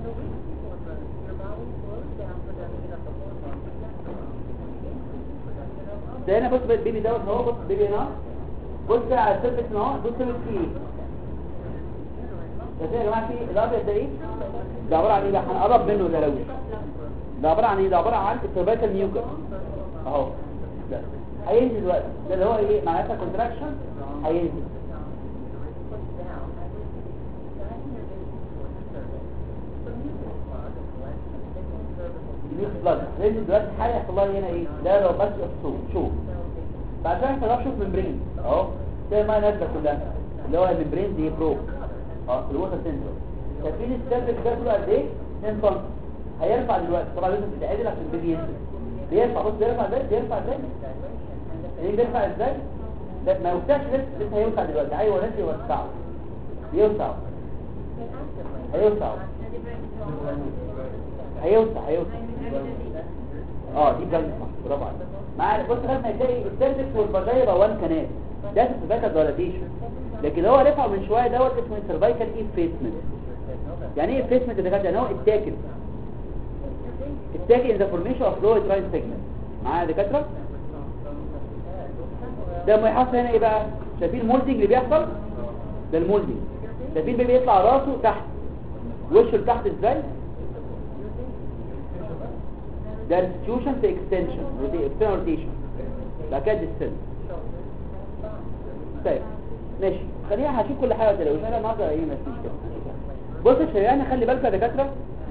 ده هنا بص بقى البيبي دوت اهو بص البيبي هنا بص بقى على السيرفكس هنا اهو بص السيرفكس فيه ايه بس يا جماعه في الابيض ده ايه ده عباره عن ايه بقى هنقرب منه ده لو ده عباره عن ايه ده عباره عن السيرفيكال ميوكس اهو ده هينزل دلوقتي ده اللي هو ايه معناتها كونتراكشن هينزل ميوكس بلاد هينزل دلوقتي حاجه يحصل لها هنا ايه ده لو بس الصوت شوف بعد كده يحصل لها شوف ممبرين اهو زي ما نازله كلها اللي هو الممبرين دي بروك اه في الوتر سنتر شايفين السيرفكس ده كله قد ايه 2 سم هيرفع دلوقتي طبعا لازم تتعدل عشان البيبي ينزل بيرفع بص بيرفع ازاي بيرفع ازاي ايه بيرفع ازاي لا ما يوسعش لسه لسه هيوسع دلوقتي ايوه لسه يوسع يوسع هيوسع هيوسع هيوسع اه دي بجد صح برافو عليك معايا بص لغايه ما تلاقي السيرفكس والفاجايا بقى وان كانال ده سيرفيكال دايلاتيشن لكن هو رفع من شويه دوت اسمه سيرفيكال افيسمنت يعني ايه افيسمنت ده يعني هو اتاكل اتاكل ان ذا فورميشن اوف لو تراين سيجمنت معايا يا دكاتره ده ما يحصل هنا ايه بقى شايفين المولدنج اللي بيحصل ده المولدنج شايفين البيبي يطلع راسه تحت وشه لتحت ازاي ده restitution في extension external rotation بعد كده descent طيب ماشي خلينا هشوف كل حاجه دلوقتي انا النهارده ايه مش مشكله بص يا شباب خلي بالكم يا دكاتره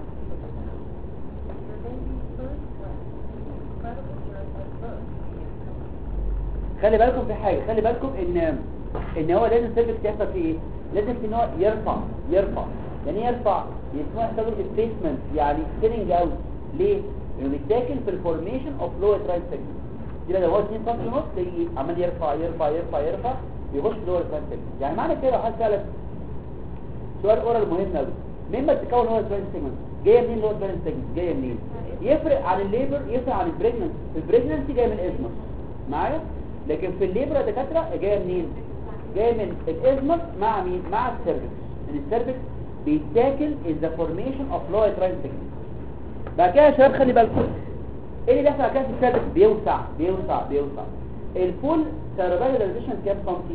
خلي بالكم في حاجه خلي بالكم ان ان هو لازم السيرفكس يحصل فيه ايه لازم ان هو يرفع يرفع يعني ايه يرفع يسموها يحصل له ديسبيسمنت يعني ستيرنج اوت ليه لانه بيتاكل في الفورميشن اوف لور تراين سيجمنت كده لو هو 2 سم ونص تلاقيه عمال يرفع يرفع يرفع يرفع يخش في لور تراين سيجمنت يعني معنى كده لو حد سالك سؤال اورال مهم قوي مين ما تكون لور تراين سيجمنت جايه منين لور تراين سيجمنت جايه منين يفرق عن الليبر يفرق عن البريجننسي البريجننسي جايه من الازمس معايا لكن في الليبر يا دكاتره جايه منين جايه من الازمس مع مين مع السيرفكس ان السيرفكس بيتاكل از ذا فورميشن اوف لور تراين سيجمنت بعد كده يا شباب خلي بالكم ايه اللي بيحصل على كده في السيرفكس بيوسع بيوسع بيوسع الفول سيرفايفل ريزيشن كام سنتي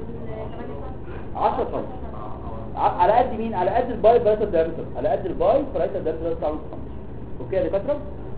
10 سم على قد مين على قد الباي برايتر دايمتر على قد الباي برايتر دايمتر بتاع سم اوكي يا دكاتره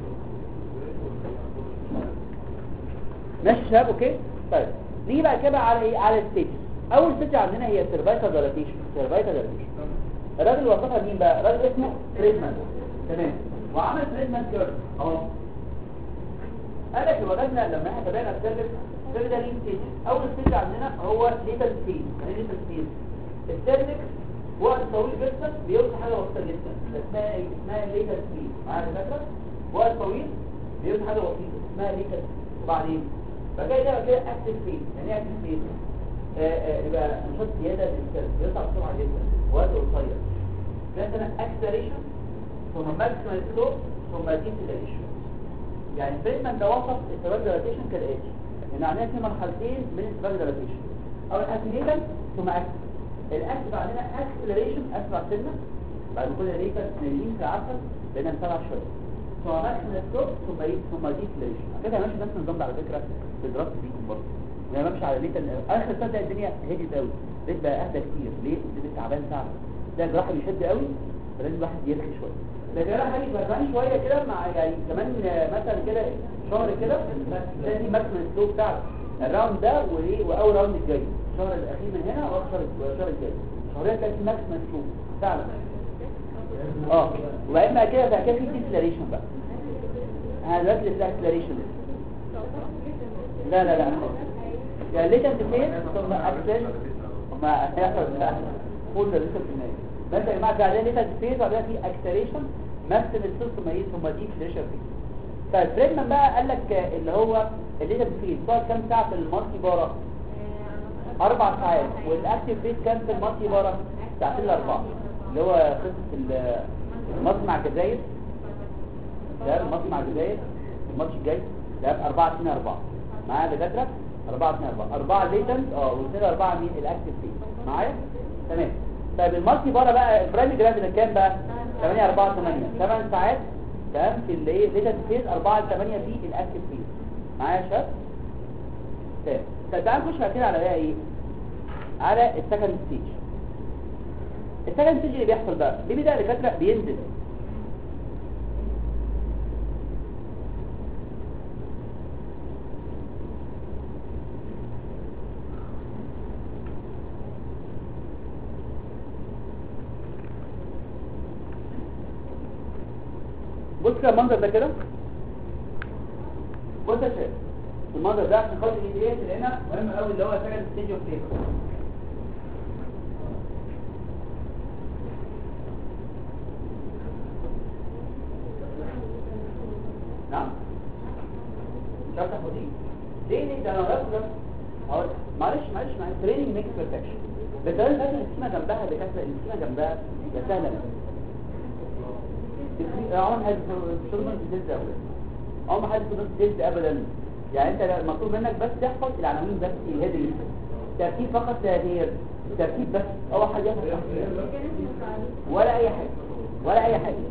ماشي يا شباب اوكي طيب نيجي بقى كده على ايه على الستيج اول ستيج عندنا هي سيرفايكال دايلاتيشن سيرفايكال دايلاتيشن الراجل اللي وصفها مين بقى راجل اسمه فريدمان تمام وعمل فريدمان كيرف اهو قال لك وجدنا لما احنا تابعنا السيرفكس السيرفكس ده ليه ستيج اول ستيج عندنا هو ليتال ستيج يعني ليتال ستيج السيرفكس وقت طويل جدا بيوصل حاجه بسيطه جدا اسمها ايه اسمها ليتال ستيج معايا فاكره وقت طويل بيوصل حاجه بسيطه اسمها ليتال وبعدين فجاي ده كده اكتف فين يعني ايه اكتف فين يبقى نشاط زياده للسيرفكس بيطلع بسرعه جدا وقت قصير مثلا اكسلريشن ثم ماكسيمال فلو ثم ديسلريشن يعني فريدمان ده وصف السباك ديلاتيشن كالاتي ان عندنا في مرحلتين من السباك ديلاتيشن اول اسيليتال ثم اكس الاكس عندنا اكسلريشن اسرع سنه بعد كل ريتا سنين في عسل بين سبع شويه ثم ماكسيمال فلو ثم ايه ثم ديسلريشن كده ماشي نفس النظام ده على فكره في دراسه ديكم برضه يعني بمشي على ليتا اخر تصدق الدنيا هديت قوي بقيت بقى اهدى كتير ليه؟ البيت تعبان تعب ده جراحه بيشد قوي فلازم الواحد يرخي شويه لكن انا حاجه فرقان شويه كده مع يعني كمان آه، مثلا كده شهر كده تلاقي دي ماكسيمم سلو بتاعك الراوند ده وايه واول راوند الجاي الشهر الاخير من هنا واخر الشهر الجاي شهرين تلاقي ماكسيمم سلو فعلا اه وبعدين بعد كده بعد كده في ديسلريشن بقى انا دلوقتي ديسلريشن لا لا لا يعني ليه كانت فين ثم اكسل ما هيحصل فول ده لسه في النهايه بس يا جماعه بعدين ليه كانت فين وبعدين في اكسلريشن مثل السيل ثم ايه ثم دي فليشر فيه طيب فريدمان بقى قال لك اللي هو اللي ده فين بتقعد كام ساعه في المالتي بارا اربع ساعات والاكتيف ريت كام في المالتي بارا ساعتين لاربعه اللي هو قصه ال- مصنع الجزائر ده مصنع الجزائر الماتش الجاي ده 4 2 4 معايا دكاتره 4 2 4 4 ليتنت اه واثنين 4 مين الاكتيف فيه معايا تمام طيب المالتي بارا بقى البرايم جراند ده كام بقى 8 4 8 8 ساعات تمام في اللي ايه ليتنت فيز 4 ل 8 في الاكتيف فيز معايا يا شباب تمام طب تعالى نخش بعد كده على بقى ايه على السكند ستيج السكند ستيج اللي بيحصل بقى ليه بيبدا الدكاتره بينزل بص كده المنظر ده كده بص يا شباب المنظر ده عشان خاطر ايه اللي هنا مهم قوي اللي هو سكند ستيج اوف ليبر نعم مش عارف تاخد ايه ليه ليه ده انا غلط ده هقول معلش معلش معلش تريننج ميكس بيرفكشن بس ده لازم السكيمه جنبها بكسر السكيمه جنبها يا سهله عمر حد شغل جديد قوي عمر حد شغل جديد ابدا يعني انت المطلوب منك بس تحفظ العناوين بس الهيدنج ترتيب فقط تغيير ترتيب بس اول حاجه يحفظ ولا اي حاجه ولا اي حاجه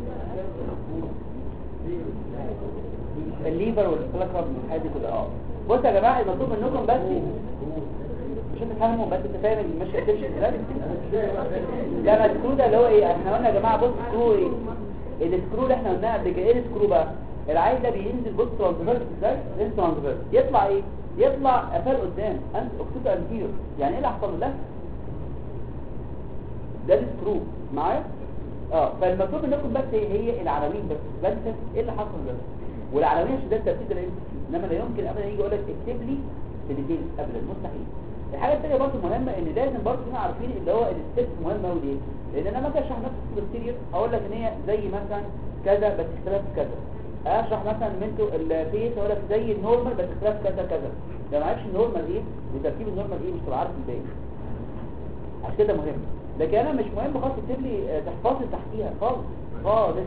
الليفر والكلاكرب والحاجات دي كلها اه بصوا يا جماعه المطلوب منكم بس مش انت فاهمه بس انت فاهم المشي هتمشي ازاي لا ما السكرو ده اللي هو ايه احنا قلنا يا جماعه بص السكرو ايه السكرو اللي احنا قلناه قبل كده ايه السكرو بقى العيل ده بينزل بص ترانسفيرس ازاي لينس ترانسفيرس يطلع ايه يطلع قفال قدام انت اكتوب انتير يعني ايه اللي حصل له ده السكرو معايا اه فالمطلوب منكم بس هي, هي العناوين بس بس ايه اللي حصل ده والعناوين عشان ده الترتيب ده انما لا يمكن ابدا يجي يقول لك اكتب لي في ديتيلز ابدا مستحيل الحاجه الثانيه برضه مهمه ان لازم برضه نكون عارفين اللي هو الستيب مهم قوي ليه لان انا مثلا اشرح نفس البكتيريا اقول لك ان هي زي مثلا كذا بس اختلاف كذا اشرح مثلا منتو الفيس اقول لك زي النورمال بس اختلاف كذا كذا لو ما عرفش النورمال ايه وترتيب النورمال ايه مش هتبقى عارف الباقي عشان كده مهم لكن انا مش مهم خالص تكتب لي آه، تحفظ لي تحتيها خالص خالص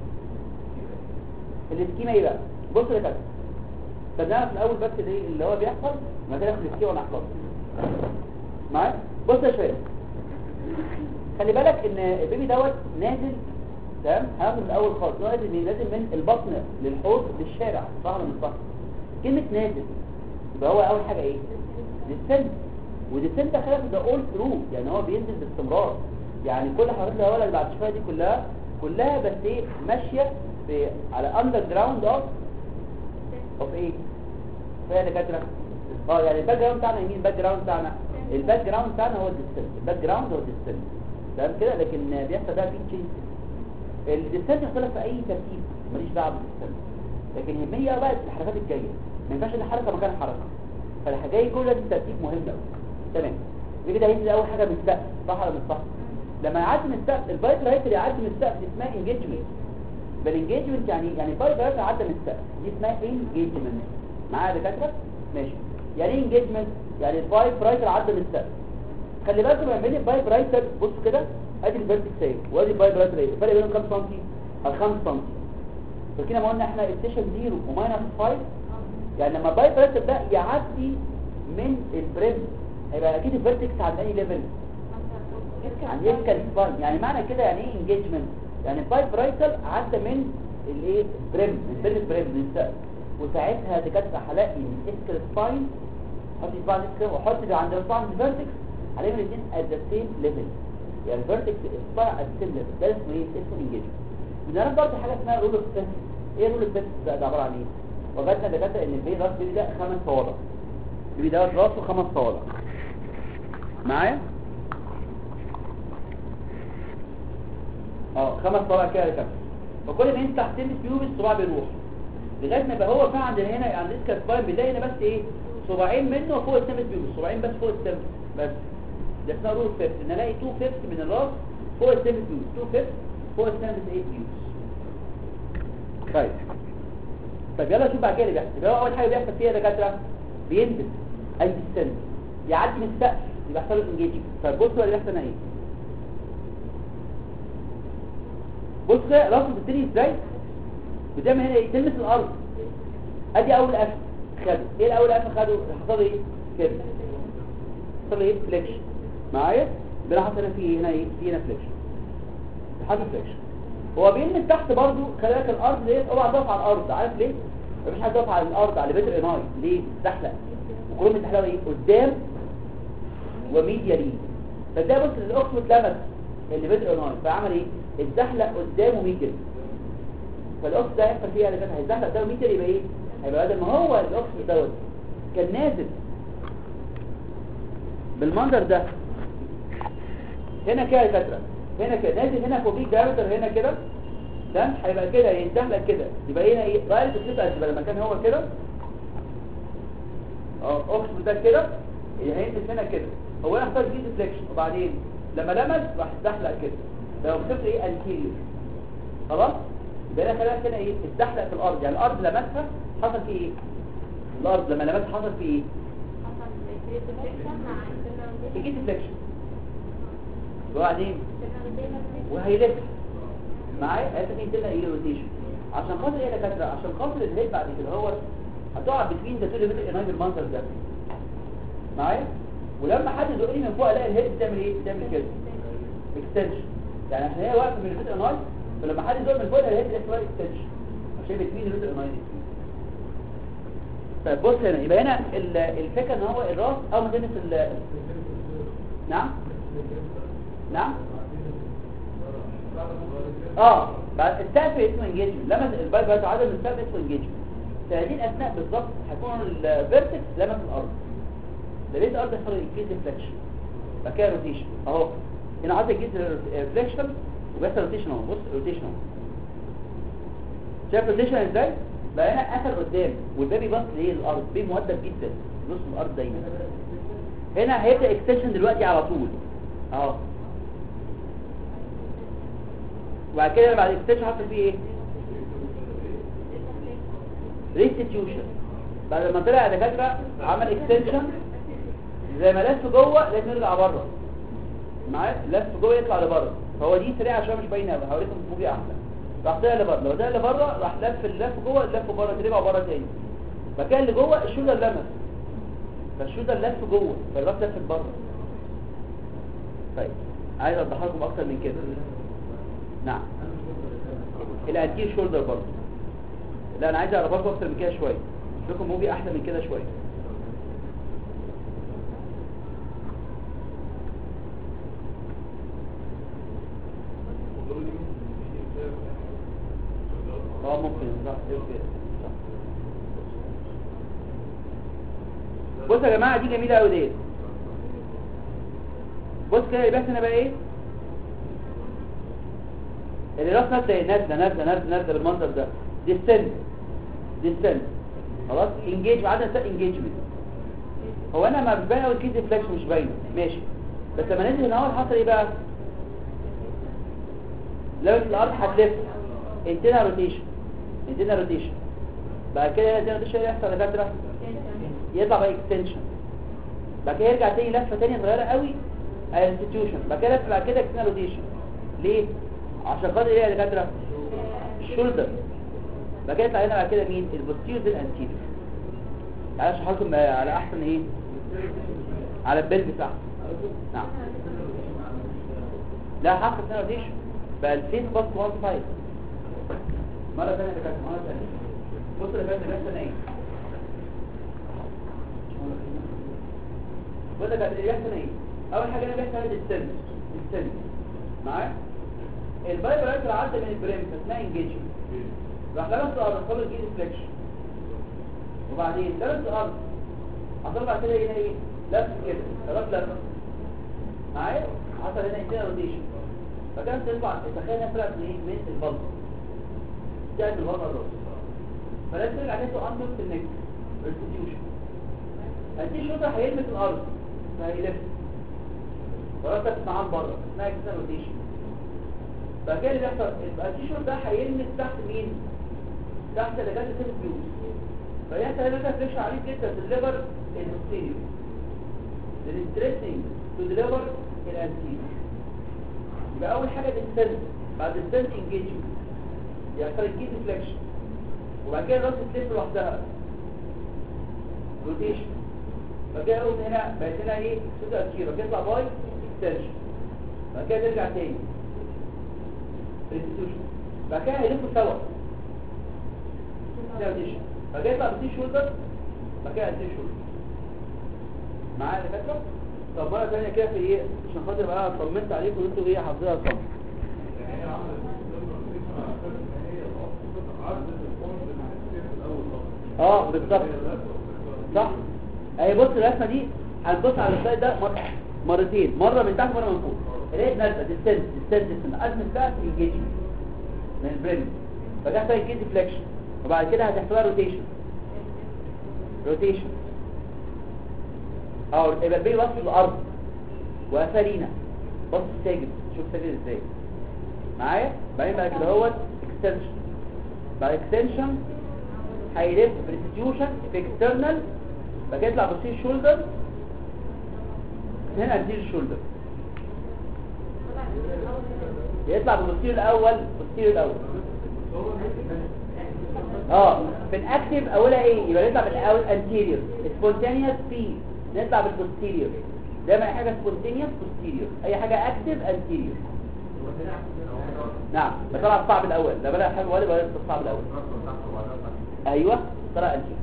السكيما ايه بقى بص يا كده فده في الاول بس الايه اللي هو بيحصل ما كده في السكيما ونحفظه معايا بص يا شباب خلي بالك ان البيبي دوت نازل تمام هاخد من الاول خالص هو نازل من نازل من البطن للحوض للشارع صح ولا مش صح كلمه نازل يبقى هو اول حاجه ايه للسن والسن ده خلاف ده اول ثرو يعني هو بينزل باستمرار يعني كل حاجات اللي هقولها بعد شويه دي كلها كلها بس ايه ماشيه في على اندر جراوند اوف اوف ايه فيها دكاتره اه يعني الباك جراوند بتاعنا مين الباك جراوند بتاعنا الباك جراوند بتاعنا هو الديستنس الباك جراوند هو الديستنس تمام كده لكن بيحصل بقى في تشينج الديستنس يختلف في اي ترتيب ماليش دعوه بالديستنس لكن يهمني بقى الحركات الجايه ما ينفعش ان حركه مكان حركه فالحاجه كل لازم ترتيب مهم قوي تمام يبقى ده هينزل اول حاجه من السقف صح ولا مش صح لما يعدي من السقف الفايتر هيت اللي يعدي من السقف دي اسمها انجيجمنت بالانجيجمنت يعني يعني الفايتر هيت عدى من السقف دي اسمها انجيجمنت معايا يا دكاتره ماشي يعني ايه انجيجمنت يعني الفايف رايتر عدى من السقف خلي بالكم لما بين الفايف رايتر بصوا كده ادي الفيرتكس اهي وادي الفايف رايتر اهي الفرق بينهم كام سنتي على 5 سنتي فكده ما قلنا احنا ستيشن 0 وماينس 5 يعني لما الفايف رايتر ده يعدي من البريم هيبقى اكيد الفيرتكس عند اي ليفل عند يسكن سباين يعني معنى كده يعني ايه انجيجمنت يعني الفايف رايتر عدى من الايه بريم من بين البريم من السقف وساعتها دكاتره هلاقي من اسكال سباين حط سباين اسكال وحط اللي عند السباين فيرتكس عليهم الاثنين at the same level يعني فيرتكس اسباير ات سيل ده اسمه ايه اسمه انجيجمنت بنعرف برضه حاجه اسمها رول اوف ستيس ايه رول اوف ستيس ده, ده عباره عن ايه وجدنا دكاتره ان البيبي راس بيبي ده خمس صوابع البيبي ده راسه خمس صوابع معايا اه خمس صوابع كده يا دكاتره فكل ما انت تحت بيوب الصباع بيروح لغايه ما يبقى هو فعلا عندنا هنا عند اسكا سباين بنلاقي هنا بس ايه صباعين منه فوق السمت بيوب صباعين بس فوق السمت بس ده اسمها رول فيفت ان الاقي 2 فيفت من الراس فوق السمت بيوب 2 فيفت فوق السمت ايه بيوب طيب طيب يلا نشوف بعد كده اللي بيحصل يبقى هو اول حاجه بيحصل فيها يا دكاتره بينزل اي السن يعدي من السقف يبقى يحصل له انجيجنج طيب بصوا اللي بيحصل هنا ايه بص كده راسه بتبتدي ازاي بتعمل هنا ايه تلمس الارض ادي اول قفل خده ايه الاول قفل خده حصل ايه كده حصل ايه فليكشن معايا ده حصل هنا في هنا ايه في هنا فليكشن حصل فليكشن هو بيلمس تحت برضو خلي بالك الارض ديت اوعى تقف على الارض عارف ليه مفيش حد يقف على الارض على بيت الاناي ليه تحلق وكلهم بيتحلقوا ايه قدام وميديا ليه فده بص الاكسوت لمس اللي بيت الاناي فعمل ايه اتزحلق قدام وميديا فالاكس ده هيحصل فيه يعني كان هيتزحلق قدام وميديا يبقى ايه هيبقى بدل ما هو الاكس دوت كان نازل بالمنظر ده هنا كده يا دكاتره هنا كده نازل هنا فوقيه جاردر هنا كده ده هيبقى كده يتزحلق كده يبقى هنا ايه رايت سليب بدل ما كان هو كده اه اوكس ده كده هينزل هنا كده هو هنا اختار جديد فليكشن وبعدين لما لمس راح اتزحلق كده لو خسرت ايه انتيريور خلاص يبقى انا خلاص هنا ايه اتزحلق في الارض يعني الارض لمسها حصل فيه ايه الارض لما لمسها حصل فيه ايه يجي ديفليكشن وبعدين وهيلف معايا هيبقى في ايه روتيشن عشان خاطر ايه يا دكاتره عشان خاطر الهيد بعد كده هو هتقع بتوين ده طول متر اناي بالمنظر ده معايا ولما حد يزقني من فوق الاقي الهيد بتعمل ايه بتعمل كده اكستنشن يعني احنا هي واقفه من المتر اناي فلما حد يزق من فوق الاقي الهيد بتعمل اكستنشن عشان بتوين المتر اناي دي طيب بص هنا يبقى هنا ال- الفكره ان هو الراس اول ما تلمس ال نعم نعم اه بعد السقف اسمه انجيجمنت لما البايب بعد عدم السقف اسمه انجيجمنت في هذه الاثناء بالظبط هيكون الفيرتكس لمس الارض ده ليه الارض يحصل انكريز ريفلكشن بعد كده روتيشن اهو هنا عايز يجيز ريفلكشن وبيحصل روتيشن اهو بص روتيشن اهو شايف روتيشن ازاي بقى هنا قفل قدام والبيبي باص ليه الارض بيبي مؤدب جدا نص الارض دايما هنا هيبدا اكستنشن دلوقتي على طول اهو وبعد كده بعد الاكستنشن حصل فيه ايه ريستيتيوشن بعد ما طلع يا دكاتره عمل اكستنشن زي ما لف جوه لازم يرجع بره معايا لف جوه يطلع لبره فهو دي سريعه عشان مش باينه قوي هوريكم موجي احلى راح طلع لبره لو طلع لبره راح لف اللف جوه لف بره رجع بره تاني فكان اللي جوه الشولدر لمس فالشولدر لف جوه فالراس لف بره طيب عايز اوضح لكم اكتر من كده نعم الانتير شولدر برضه لا انا عايز اعرف لكم اكتر من كده شويه لكم موجي احلى من كده شويه اه ممكن صح يمكن. صح. بصوا يا جماعه دي جميله قوي ديت بص كده يبقى هنا بقى ايه اللي راس نازله نازله نازله نازله نازله بالمنظر ده دي السن دي السن خلاص انجيج عدم سن انجيجمنت هو انا ما باين قوي كيد فلاش مش باينه ماشي بس لما ننزل هنا حصل ايه بقى لو الارض هتلف انتنا روتيشن انتنا روتيشن بعد كده انتنا روتيشن يحصل يا دكاتره يطلع بقى اكستنشن بعد كده يرجع تاني لفه تانية صغيره قوي انستتيوشن بعد كده لفه بعد كده اكستنشن روتيشن ليه عشان خاطر ايه يا دكاتره الشولدر بعد كده يطلع هنا بعد كده مين البوستيريور الانتيريور تعالى اشرح لكم على احسن ايه على البلد بتاعه نعم لا حق السنه روتيشن بقى الفيس بس وان سايد مره ثانيه يا دكاتره مره ثانيه بصوا يا دكاتره بيحصل ايه بص يا دكاتره بيحصل ايه اول حاجه انا بيحصل السن السن معايا البايبرال عدى من البريم فاسمها انجيجمنت راح لمس الارض حصل له جيد فليكشن وبعدين لمس الارض حصل بعد كده هنا ايه لف كده خلاص لف معايا حصل هنا كده روتيشن فكان تطلع تخيل انها طلعت من ايه من البلطه جاءت من بره الراس فلازم ترجع تاني اندر في النك ريستيوشن التي شوطه هيلمس الارض فهيلف ورتب معاه بره اسمها كده روتيشن بعد كده اللي بيحصل يبقى التيشيرت ده هيلمس تحت مين تحت لجات الفيوز فيحصل هنا فليكشن عريض جدا في الليفر البوستيريور للستريسنج تو ديليفر الانتيريور يبقى اول حاجه الستنت بعد الستنت انجيجمنت يحصل الكيد فليكشن وبعد كده الراس تلف لوحدها روتيشن بعد كده اقول هنا بقت هنا ايه سودا انتيريور يطلع باي اكستنشن بعد كده ترجع تاني ريستيوشن بعد كده هيلفوا سوا روتيشن بعد كده يطلع بتي شولدر بعد كده انتي شولدر معايا يا دكاتره طب مره ثانيه كده في ايه عشان خاطر بقى طمنت عليكم ان انتوا ايه حافظينها صم اه بالظبط صح اهي بص الرسمه دي هنبص على السلايد ده مر... مرتين مره من تحت مره من فوق لقيت نازله ديستنس ديستنس ديستنس ازمه بقى انجيجمنت من البريم فده هتحصل كيد ديفليكشن وبعد كده هتحصل روتيشن روتيشن اه يبقى البي وصل الارض وقفلينا بص ساجد شوف ساجد ازاي معايا بعدين بقى كده هو اكستنشن بعد اكستنشن هيلف بريستيوشن في اكسترنال بعد كده يطلع بصير شولدر هنا انتير شولدر يطلع بالبصير الاول بصير الاول اه في الاكتف اولها ايه يبقى نطلع بالاول انتيريور سبونتينيوس بي نطلع بالبوستيريور دايما اي حاجه سبونتينيوس بوستيريور اي حاجه اكتف انتيريور نعم بطلع الصعب الاول ده بلا حاجه ولا ولا الصعب الاول ايوه طلع انتيريور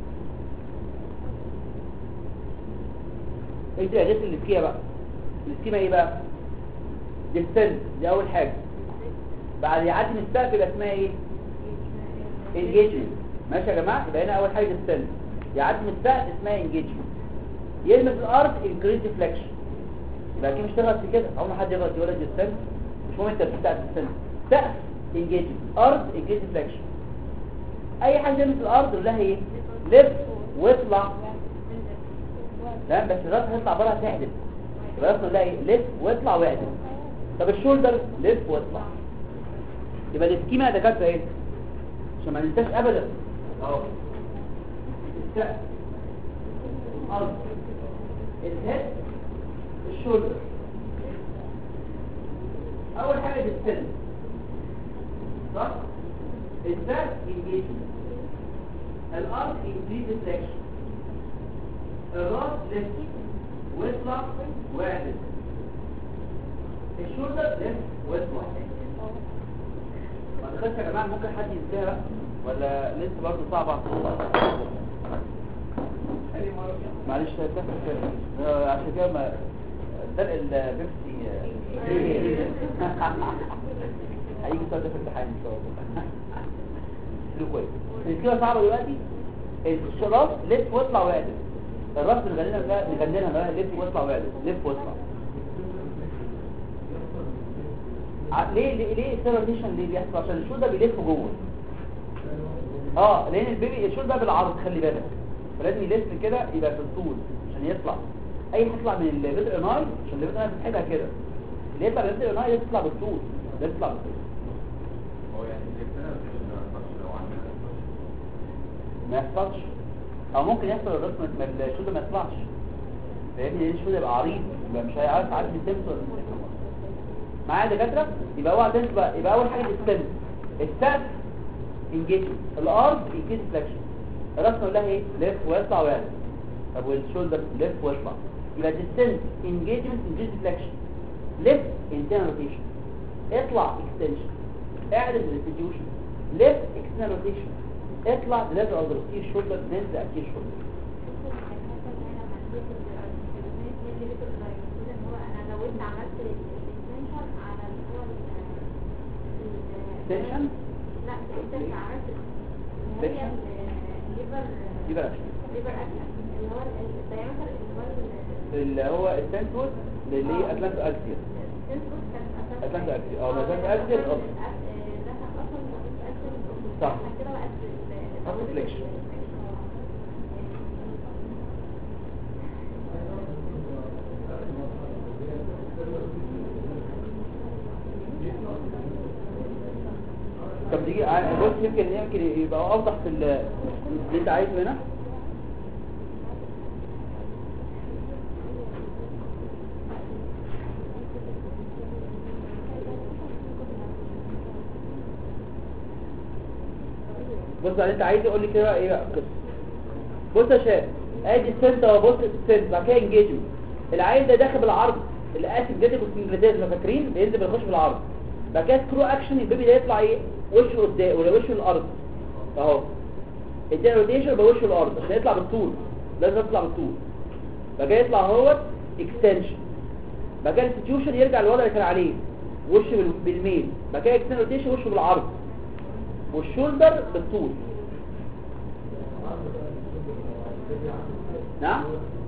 انت جت السكيما بقى السكيما ايه بقى ديستنس دي اول حاجه بعد يعدي من السقف يبقى اسمها ايه انجيجمنت ماشي يا جماعه يبقى هنا اول حاجه ديستنس يعدي من السقف اسمها انجيجمنت يلمس الارض انكريز فليكشن يبقى اكيد مش تغلط في كده عمر حد يغلط يقول لك ديستنس مش مهم انت بتاع ديستنس سقف انجيجمنت ارض انكريز فليكشن اي حاجه تلمس الارض نقول لها ايه لف واطلع لا بس الراس هيطلع بره هتحدث يبقى الراس نقول لها ايه لف واطلع واعدل طب الشولدر لف واطلع يبقى السكيما يا دكاتره ايه عشان ما ننساش ابدا اهو السقف الارض الهيد الشولدر اول حاجه السن صح السقف انجيجمنت الارض انكريز فليكشن الراس لف واطلع واعدل الشولدر لف واطلع ما دخلتش يا جماعه ممكن حد ينساها بقى ولا لسه برضه صعبه معلش آه، عشان كده ما دلق البيبسي آه، هيجي السؤال ده في الامتحان ان شاء الله حلو كويس الكلمه صعبه دلوقتي الشراط لف واطلع واعدل الراس نغنينا بقى نغنينا بقى لف واطلع واعدل لف واطلع ع- ليه ليه ليه السيروليشن ليه بيحصل عشان الشول ده بيلف جوه اه لان البيبي الشول ده بالعرض خلي بالك فلازم يلف كده يبقى في الطول عشان يطلع اي حاجه تطلع من البيت ناي عشان البيت ناي بتحبها كده اللي يطلع من البيت ناي تطلع بالطول ده تطلع بالطول هو يعني جبتنا مش لو عندنا ما يحصلش او ممكن يحصل الراس ما ما- الشول ده ما يطلعش فاهمني لان الشول يبقى عريض يبقى مش هيعرف يعدي السمس ولا مش هيطلع. معايا يا دكاتره يبقى اوعى تنسى بقى يبقى اول حاجه السن السقف انجيجمنت الارض انجيج فليكشن الراس نقول لها ايه لف ويطلع ويعلى طب والشولدر لف ويطلع يبقى ديستنس انجيجمنت انجيج فليكشن لف انترنال روتيشن اطلع اكستنشن اعرض ريستيوشن لف اكسترنال روتيشن اطلع دلاتر اوف ذا شولدر ننزل اكيد شولدر هو انا لو انت عملت الاكستنشن على اكستنشن لا انت اللي عملت اللي هي الليفر يبقى أكشن. ليفر اكشن اللي هو الدايمتر اللي هو اللي هو السنتوس اللي هي اتلانتو اكسيال السنسور كان اساسا أتلانتو أكسيال. اه، ما أتلانتو أكسيال، اه. ده كان اصلا ضغط اكسل صح. عشان كده بقت ال- حط فليكشن. طب تيجي ع- بص يمكن يمكن يبقى اوضح في ال- اللي انت عايزه هنا بص بقى انت عايز يقول لي كده ايه بقى القصه بص يا شباب ادي السنت اهو بص السنت بعد كده انجيجمنت العيل ده داخل بالعرض الاسف جدك والسنجلتيز لو فاكرين بينزل بيخش بالعرض بعد كده سكرو اكشن البيبي ده يطلع ايه وشه قدام ولا وشه الارض اهو ادينا روتيشن يبقى وشه الارض عشان يطلع بالطول لازم يطلع بالطول بعد كده يطلع اهوت اكستنشن بعد كده الانستتيوشن يرجع للوضع اللي كان عليه وشه بال- بالميل بعد كده اكستنشن روتيشن وشه بالعرض والشولدر بالطول نعم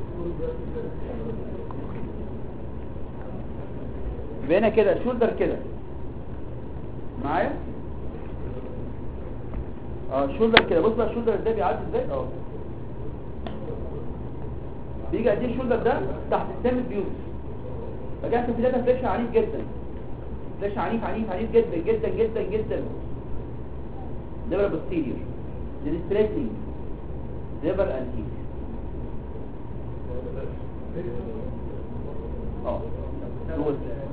يبقى هنا كده الشولدر كده معايا اه الشولدر كده بص بقى الشولدر ده بيعدي ازاي اه بيجي قد ايه الشولدر ده تحت السم البيوت فجاه في ده فليكشن عنيف جدا فليكشن عنيف عنيف عنيف جدا جدا جدا جدا ليبر بوستيريور ديستريسنج ليبر انتيريور اه هو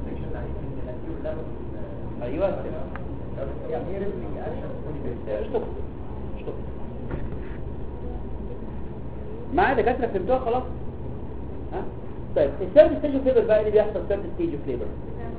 ايوه يعني ايه ريبلينج اكشن اشطب اشطب معايا دكاتره فهمتوها خلاص ها طيب الثيرد ستيج اوف ليبر بقى اللي بيحصل ثيرد ستيج اوف ليبر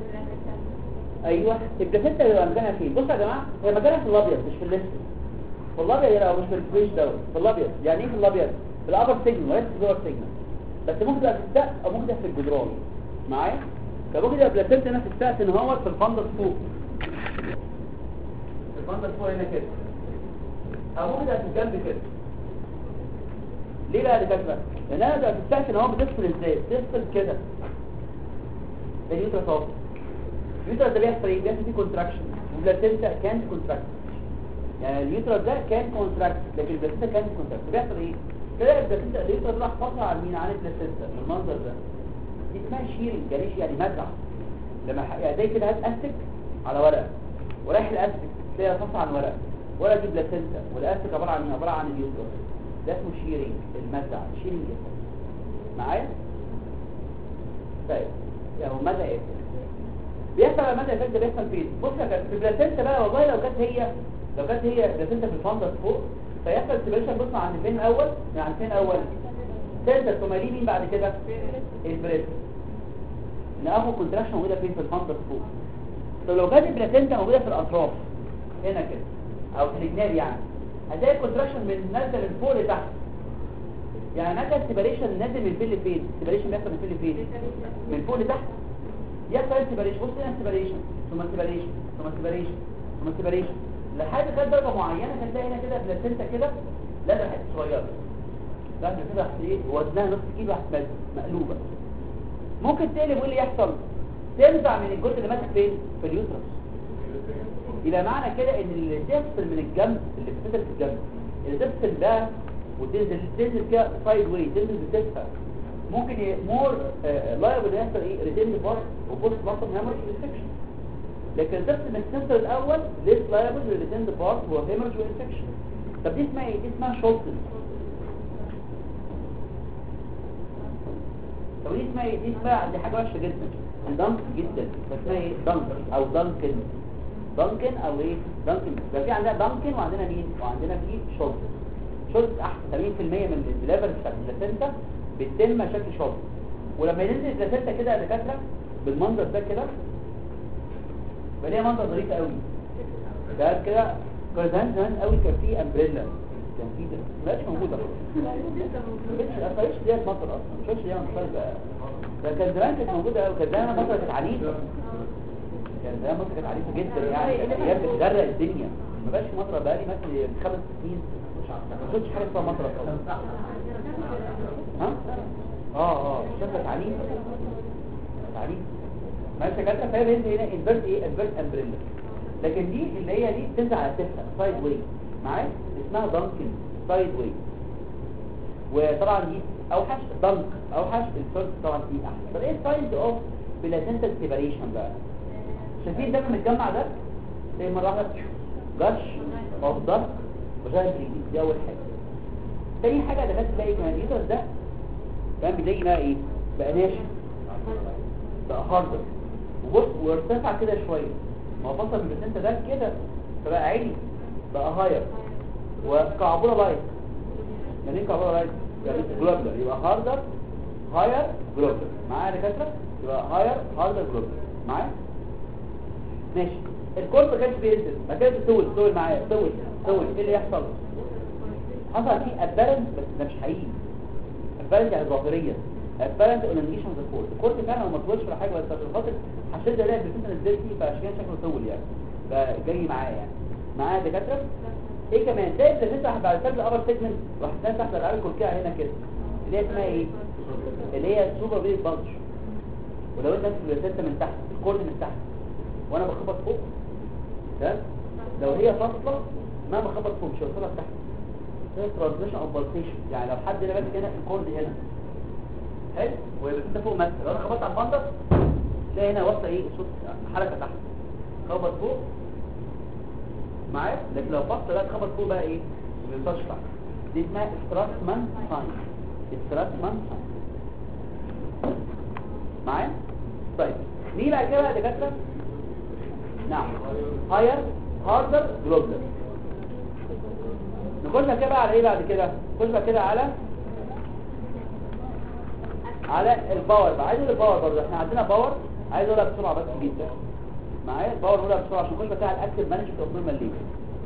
ايوه البلاسينتا هيبقى مكانها فين بصوا يا جماعه هي مكانها في الابيض مش في الليست في الابيض يا مش في الفريش دوت في الابيض يعني ايه في الابيض في الابر سيجنال وليس في اللور سيجنال بس ممكن تبقى في السقف او ممكن تبقى في الجدران معايا فممكن تبقى بلاسينتا هنا في السقف ان هو في الفندس فوق في الفندس فوق هنا كده او ممكن تبقى في الجنب كده ليه بقى يا دكاتره لان انا بقى في السقف ان هو بتفصل ازاي بتفصل كده ده اليوترس اهو اليوترس ده بيحصل ايه بيحصل فيه كونتراكشن والبلاسينتا كانت كونتراكت يعني اليوترس ده كان كونتراكت لكن البلاسينتا كانت كونتراكت بيحصل ايه تلاقي البلاسينتا اليوترس راح فاصل على مين عن البلاسينتا بالمنظر ده دي اسمها شيرنج جريش يعني مزع لما ح- يعني زي كده هات استك على ورقه ورايح الاستك تلاقي فاصل عن ورقه ورقه دي بلاسينتا والاستك عباره عن إيه؟ عباره عن اليوترس ده اسمه شيرنج المزع شيرنج معايا طيب يعني هو ماذا ايه بيحصل على مدى الفات ده بيحصل فين بص يا كابتن في البلاسينتا بقى والله لو كانت هي لو كانت هي بلاسينتا في الفندس فوق فيحصل سيبريشن بص عند فين الاول من عند فين الاول سنتر ثم ليه مين بعد كده البريست ناخد كونتراكشن موجوده فين في الفندس فوق طب لو كانت البلاسينتا موجوده في الاطراف هنا كده او في الجناب يعني هتلاقي الكونتراكشن من نازله من فوق لتحت يعني نازل السيبريشن نازل من فين لفين السيبريشن بيحصل من فين لفين من فوق لتحت يحصل سيبريشن بص هنا سيبريشن ثم سيبريشن ثم سيبريشن ثم سيبريشن لحد خد درجه معينه هتلاقي هنا كده بلاسينتا كده لا ده حته صغيره لا ده كده ايه وزنها نص كيلو هتبقى مقلوبه ممكن تقلب وايه اللي يحصل تنزع من الجزء اللي ماسك فين في اليوترس يبقى معنى كده ان اللي تفصل من الجنب اللي بتفصل في الجنب اللي تفصل ده وتنزل تنزل كده سايد واي تنزل بتدفع ممكن مور لايبل يحصل ايه ريتين بارت وبوست بارتم هامرج انفكشن لكن تفصل من السنتر الاول ليس لايبل ريتين بارت هو هامرج وانفكشن طب دي اسمها ايه دي اسمها شولتن طب دي اسمها ايه دي اسمها دي حاجه وحشه جدا دانك جدا اسمها ايه دانك او دانكن دانكن او ايه دانكن يبقى في عندنا دانكن وعندنا مين وعندنا في شولتن شولت احسن 80% من الليفر بتاعت البلاسينتا بتتم شكل شولت ولما ينزل البلاسينتا كده يا دكاتره بالمنظر ده كده يبقى ليها منظر ظريف قوي ده كده كان زمان زمان قوي كان في امبريلا كان في ده ما بقتش موجوده ما بقتش ما ليها في مصر اصلا مش ليها مصر بقى ده كان زمان كانت موجوده قوي كان زمان مصر كانت عنيفه كان زمان مصر كانت عنيفه جدا يعني كانت ايام بتغرق الدنيا ما بقاش في مصر بقالي مثلا خمس سنين ما شفتش حاجه اسمها مصر خالص ها اه اه شكلك عنيف عنيف ماشي كده فاهم انت هنا انفيرت ايه انفيرت امبريلا لكن دي اللي هي دي بتنزل على تفه سايد واي معايا اسمها دانكن سايد واي وطبعا دي اوحش دانك اوحش الفيرست طبعا دي احسن طب ايه الساينز اوف بلاسنتا سيبريشن بقى شايفين ده متجمع ده زي مره واحده جرش اوف دارك وجاي بريدنج دي اول حاجه تاني حاجه ده بس تلاقي كمان اليوترس ده كان بيلاقي بقى ايه بقى ناشف بقى هاردر وبص وارتفع كده شويه ما هو فصل من البلاسنتا ده كده فبقى عالي بقى هاير وكعبوره لايت يعني ايه كعبوره لايت يعني جلوبلر يبقى هاردر هاير جلوبلر معايا يا دكاتره يبقى هاير هاردر جلوبلر معايا ماشي الكورس ما كانش بينزل ما كانش تول تول معايا تول تول ايه اللي يحصل حصل فيه ابالانس بس ده مش حقيقي ابالانس يعني ظاهريا ابالانس اولنجيشن ذا كورس الكورس فعلا ما طولش ولا حاجه بس عشان خاطر حسيت ان انا نزلت فيه فعشان كده شكله طول يعني فجاي معايا يعني معايا يا دكاتره ايه كمان زي اللي نفتح بعد كده الابر سيجمنت راح نفتح الالعاب الكركيه هنا كده اللي هي اسمها ايه اللي هي سوبر بيت بانش ولو انت في الستة من تحت الكورد من تحت وانا بخبط فوق ده لو هي فاصله ما بخبط فوق مش هوصلها تحت هي ترانزيشن او بالسيشن يعني لو حد هنا ماسك هنا الكورد هنا حلو والبسنت فوق مثلا لو انا خبطت على البندر تلاقي هنا واصله ايه صوت حركه تحت خبط فوق معايا لكن لو فصل بقى تخبط فوق بقى ايه ما يوصلش تحت دي اسمها استراتمان ساين استراتمان ساين معايا طيب نيجي بعد كده بقى يا دكاتره نعم هاير هاردر جلوبلر نخش بعد كده بقى على ايه بعد كده نخش بعد كده على على الباور بقى عايز الباور برضه احنا عندنا باور عايز اقولها بسرعه بس جدا معايا الباور نقولها بسرعه عشان نخش بقى على الاكتف مانجمنت اوف نورمال ليفل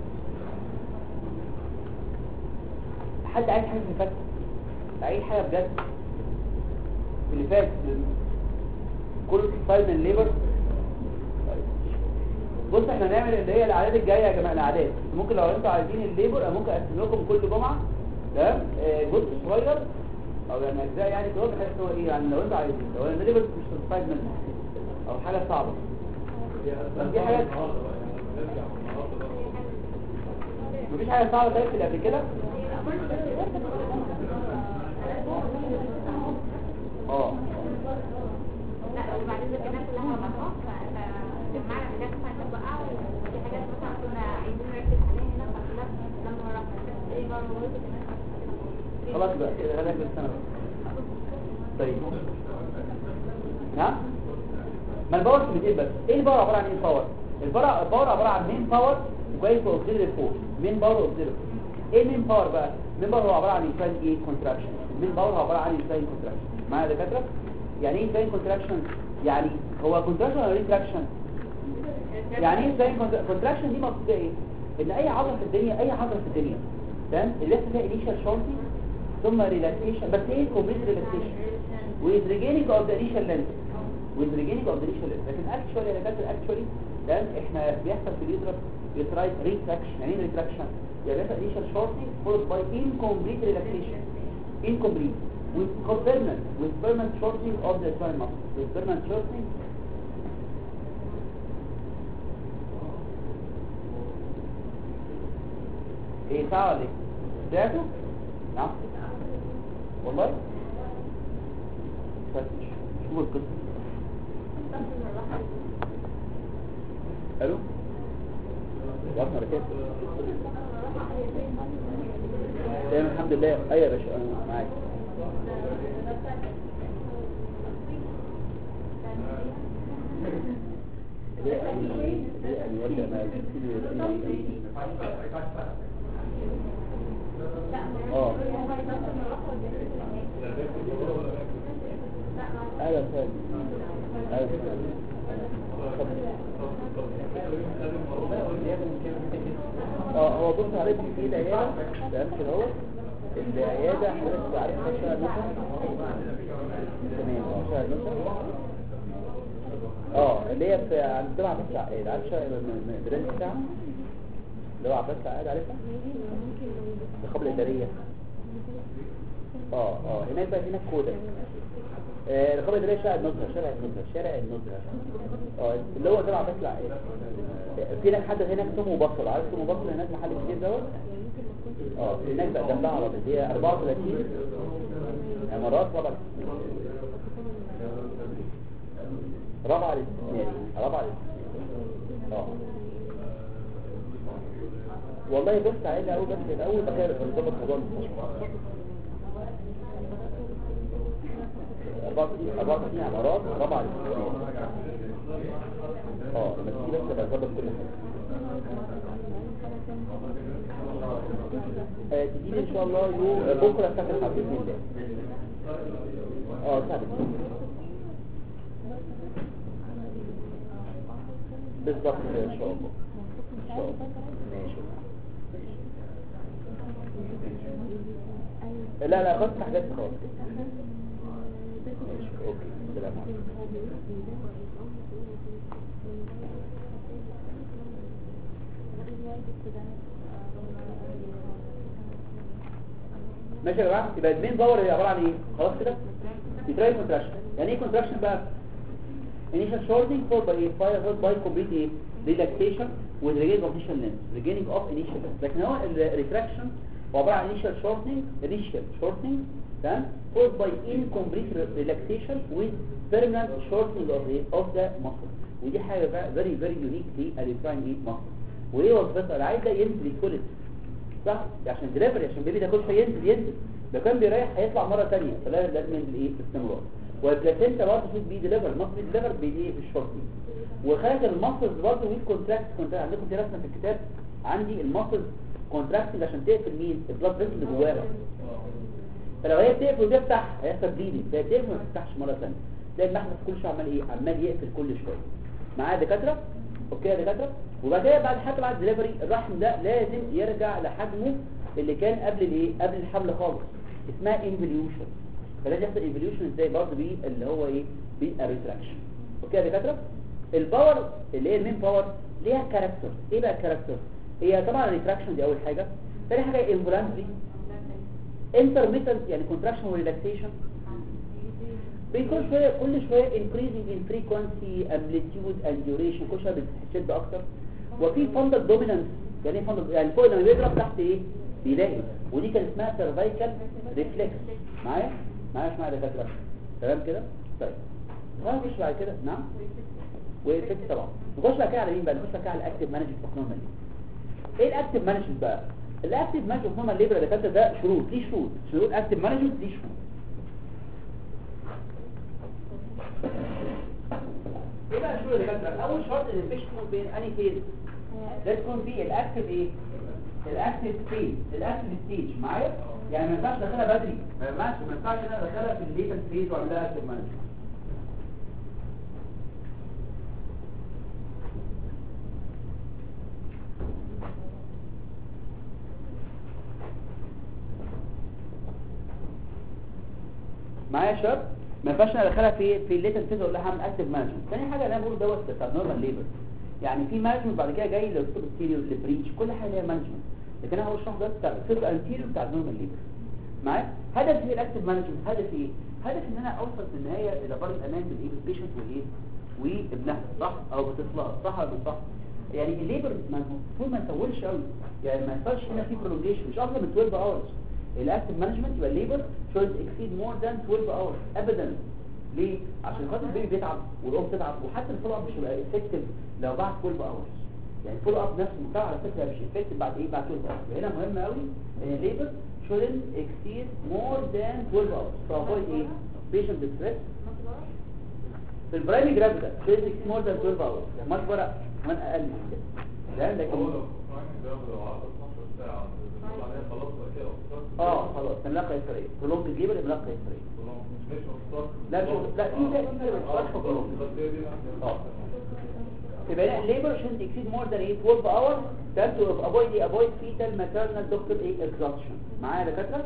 حد عايز حاجه في اللي فات عايز حاجه بجد في اللي فات كل سايد من ليبر بص احنا هنعمل اللي هي الاعداد الجايه يا جماعه الاعداد ممكن لو انتوا عايزين الليبر أنا ممكن اقسم لكم كل جمعه تمام آه، جزء صغير او يعني اجزاء يعني كده بحيث ان هو ايه يعني لو انتوا عايزين لو الليبر مش سايد من او حاجه صعبه في حاجات مفيش حاجه صعبه طيب في اللي قبل كده اه لا وبعدين الكلام كلها مطاف فجمعنا حاجات مثلا بقى وفي حاجات مثلا كنا عايزين نركز عليها هنا فكلها لما رحنا ايه بقى وقلت كمان خلاص بقى كده خليك في السنه بقى. طيب نعم ما الباور من ايه بس ايه الباور عباره عن ايه باور الباور الباور عباره عن مين باور كويس واوكسيلري فورس مين باور واوكسيلري ايه مين باور بقى مين باور هو عباره عن انساين ايه كونتراكشن مين باور هو عباره عن انساين كونتراكشن معايا يا دكاتره يعني ايه انساين كونتراكشن يعني هو كونتراكشن ولا ريتراكشن يعني ايه انساين كونتراكشن دي مقصودها ايه ان اي عضله في الدنيا اي عضله في الدنيا تمام اللي بيحصل فيها انيشال شورتي ثم ريلاكسيشن بس ايه كومبليت ريلاكسيشن with regaining of the initial length with regaining of the initial length لكن actually انا فاكر actually ده احنا بيحصل في اليوترس يترايت ريتراكشن يعني ايه ريتراكشن يعني بيحصل initial shortening followed by incomplete relaxation incomplete with permanent with permanent shortening of the spinal muscle with permanent shortening ايه ساعة ولا ايه؟ سمعتوا؟ نعم والله بس شوف القصة الو وقفنا ركاب تمام الحمد لله ايوه يا باشا انا معاك ليه يعني ليه يعني وجه ما اه ايوه فاهم ايوه اه هو بص عليه في العياده تمام كده اهو العياده حضرتك عارف شهر مثلا تمام اه شهر مثلا اه اللي هي في عند تبع عباس العقاد عارفه البرنس بتاعها اللي هو عباس العقاد عارفها الخبر الاداريه اه اه هناك بقى هناك كودا آه الخبر الاداريه شارع النزهه شارع النزهه شارع النزهه اه اللي هو تبع عباس العقاد في هناك حد هناك اسمه بصل عارف اسمه بصل هناك محل كتير دوت اه هناك بقى جنبها عربي هي 34 عمارات رابعه رابعه الاستثماري رابعه الاستثماري اه والله بص علينا اول بس الاول بقى نظبط موضوع المستشفى 34 34 عمارات رابعه الاستثماري اه بس دي بس بظبط كل حاجه آه، تجيلي ان شاء الله يوم آه، بكره الساعه 9 باذن الله اه الساعه 9 بالظبط كده ان شاء الله ان شاء الله ماشي ماشي لا لا بس حاجات خالص ماشي اوكي سلام عليكم ماشي يا جماعه يبقى المين باور هي عباره عن ايه خلاص كده يتراي كونتراكشن يعني ايه كونتراكشن بقى initial shortening followed by a followed by complete ايه relaxation with regaining of initial length regaining of initial length لكن هو الريتراكشن هو عباره عن initial shortening initial shortening تمام followed by incomplete relaxation with permanent shortening of the of the muscle ودي حاجه بقى very very unique للريفراين ايه muscle وايه وظيفتها العيل ده ينزل يتولد صح عشان دليفري عشان بيبي ده كل شويه ينزل ينزل لو كان بيريح هيطلع مره ثانيه فلا لازم ينزل ايه باستمرار والبلاسينتا برضه في بي ديليفر المصل بي ديليفر بايه بالشورتنج وخارج المصلز برضه ويت كونتراكت كنت عندكم دي رسمه في الكتاب عندي المصلز كونتراكتنج عشان تقفل مين البلاد فيسل اللي جواها فلو هي بتقفل وتفتح هيحصل بليدنج فهي بتقفل وما تفتحش مره ثانيه تلاقي المحبس كل شويه عمال ايه عمال يقفل كل شويه معايا دكاتره اوكي يا دكاتره وبعد كده بعد حتى بعد الدليفري الرحم ده لازم يرجع لحجمه اللي كان قبل الايه قبل الحمل خالص اسمها انفليوشن فلازم يحصل انفليوشن ازاي برضه بيه اللي هو ايه بالريتراكشن اوكي يا دكاتره الباور اللي هي المين باور ليها كاركتر ايه بقى الكاركتر هي طبعا الريتراكشن دي اول حاجه ثاني حاجه انفولانتري انترميتنت يعني كونتراكشن وريلاكسيشن بيكون شويه كل شويه increasing in frequency amplitude and duration كل شويه بتشد اكتر وفي فندل دومينانس يعني ايه فندل يعني فوق لما بيضرب تحت ايه بيلاقي ودي كان اسمها سيرفايكال ريفلكس معايا معايا مش معايا دكاتره تمام كده طيب نخش بعد كده نعم وإفكت طبعا نخش بعد كده على مين بقى نخش بعد كده على الاكتيف مانجمنت اوف نورمال ايه الاكتيف مانجمنت بقى الاكتيف مانجمنت اوف نورمال ليبر يا دكاتره ده شروط ليه شروط شروط اكتيف مانجمنت ليه شروط ايه بقى الشروط اللي دكاتره اول شرط ان الفيش تكون بين انهي فيز ده تكون فيه الاكتيف ايه الاكتيف فيز الاكتيف ستيج معايا يعني ما ينفعش ادخلها بدري ما ينفعش ما ينفعش ان انا ادخلها في الليتنت فيز واعمل لها اكتيف مانجمنت معايا يا شباب ما ينفعش انا ادخلها في في الليتنت فيز اقول لها هعمل اكتيف مانجمنت ثاني حاجه انا بقول دوت بتاع نورمال ليبر يعني في مانجمنت بعد كده جاي لو ستيريو لبريتش كل حاجه ليها مانجمنت لكن انا هقول الشرح ده بتاع الفيز انتيريو بتاع النورمال ليبر معايا هدف ايه الاكتيف مانجمنت هدف ايه هدف ان انا اوصل في النهايه الى بر الامان بالايه بالبيشنت والايه وابنها صح او بطفلها صح ولا مش صح يعني الليبر المفروض ما نطولش قوي يعني ما يحصلش هنا في برولونجيشن مش اكتر من 12 اورز الاكتيف مانجمنت يبقى الليبر should exceed more than 12 hours ابدا ليه عشان خاطر البيبي بيتعب والام بتتعب وحتى الفولو اب مش هيبقى افكتيف لو بعد 12 hours يعني الفولو اب نفسه بتاع على فكره مش افكتيف بعد ايه بعد 12 hours هنا مهم قوي ان الليبر shouldn't exceed more than 12 hours to avoid ايه patient distress في البرايمري جرافيدا shouldn't exceed more than 12 hours مش ورق كمان اقل من كده ده لكن هو لو فاهم ده لو قعد 12 ساعة بيقول عليها خلاص بقى كده أفكار. اه خلاص ملاقه يسريه كلهم بتجيب ملاقه يسريه ولو مش أفكار. لا مش لا في لا في لا آه، مش كلهم بس هي دي الأحسن. اه يبقى لا labor shouldn't exceed more than 8 12 hours that to avoid avoid fetal maternal doctor ايه exhaustion معايا يا دكاتره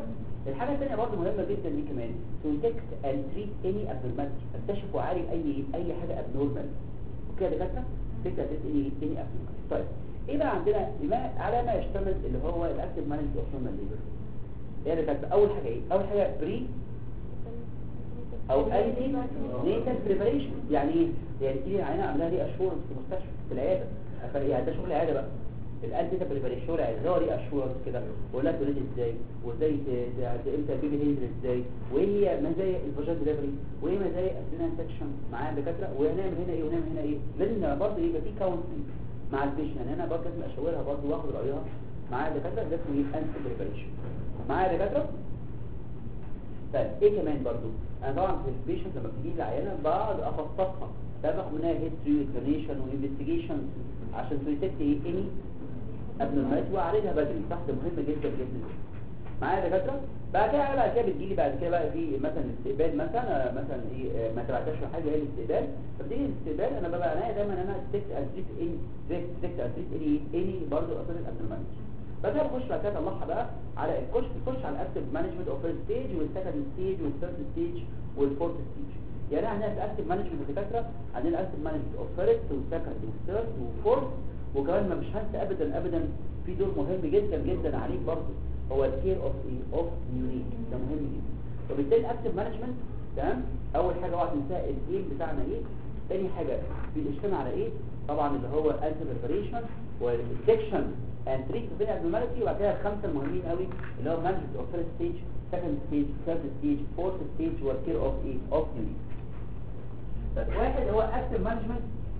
الحاجه الثانيه برضه مهمه جدا دي كمان تو ديتكت اند تريت اني ابنورماليتي اكتشف واعالج اي اي حاجه ابنورمال اوكي يا دكاتره فكره تريت اني اني ابنورماليتي طيب ايه بقى عندنا لما على ما يشتمل اللي هو الاكتيف مانجمنت اوف نورمال ليبر ايه يا دكاتره اول حاجه ايه اول حاجه بري او انتي نيتال بريباريشن يعني ايه يعني تيجي العينه عاملاها دي اشورنس في المستشفى في العياده يعني ده شغل العياده بقى الانتي بريباريشن شغل العياده هو دي اشورنس كده ويقول لك تولد ازاي وازاي ت- ت- امتى البيبي هينزل ازاي وايه هي مزايا الفاجين دليفري وايه مزايا السينا انفكشن معايا دكاتره وهنعمل هنا ايه ونعمل هنا ايه لازم برضه يبقى في كونسلنج مع البيشن يعني انا برضه لازم اشاورها برضه واخد رايها معايا دكاتره ده اسمه ايه انتي بريباريشن معايا دكاتره طيب ايه كمان برضو انا طبعا في البيشنت لما بتيجي لي العيانه بقعد افصصها باخد منها هيستوري واكزامينشن وانفستيجيشن عشان تديتكت ايه اني ابنورماليتي واعالجها بدري صح ده مهم جدا جدا معايا يا دكاتره بعد كده بعد كده بتجي لي بعد كده بقى في مثلا الاستقبال مثلا مثلا ايه آه، ما تبعتش حاجه هي الاستقبال فبتيجي الاستقبال انا ببقى عناية دايما ان انا ديتكت ادريت اني ديتكت ادريت اني اني برضه اثار الابنورماليتي بعد كده بخش بعد كده اطلعها بقى على الكشف تخش على الاكتف مانجمنت اوف فيرست ستيج والسكند ستيج والثيرد ستيج والفورث ستيج يعني احنا في الاكتف مانجمنت الدكاتره عندنا الاكتف مانجمنت اوف فيرست والسكند والثيرد والفورث وكمان ما مش هنسى ابدا ابدا في دور مهم جدا جدا عليك برضه هو الكير اوف ايه اوف نيوريك ده مهم جدا وبالتالي الاكتف مانجمنت تمام اول حاجه اوعى تنسى الايم بتاعنا ايه تاني حاجه بيشتغل على ايه طبعا اللي هو انتي بريباريشن والديتكشن اند تريت بين ابنورماليتي وبعد كده الخمسه المهمين قوي اللي هو مانجمنت اوف فيرست ستيج سكند ستيج ثيرد ستيج فورث ستيج والكير اوف ايه اوف نيوريك طيب واحد هو اكتف مانجمنت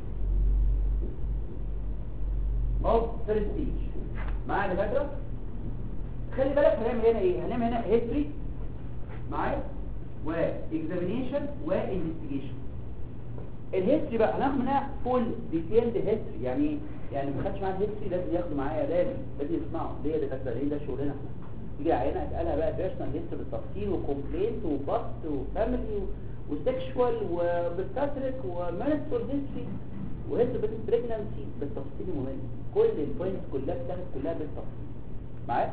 اوف فيرست ستيج معايا يا دكاتره خلي بالك هنعمل هنا ايه هنعمل هنا هيستوري معايا واكزامينيشن وانفستيجيشن الهيستوري بقى هناخد منها فول ديتيلد هيستوري يعني ايه؟ يعني ما خدش معايا الهيستوري لازم ياخده معايا لازم لازم يسمعه ليه ده كده ليه ده شغلنا احنا يجي عينه اسالها بقى بيرسونال هيستوري بالتفصيل وكومبلينت وباست وفاميلي وسكشوال وبستاتريك ومانستول هيستوري وهيستوري بريجنانسي بالتفصيل مهم كل البوينتس كلها بتاخد كلها بالتفصيل معايا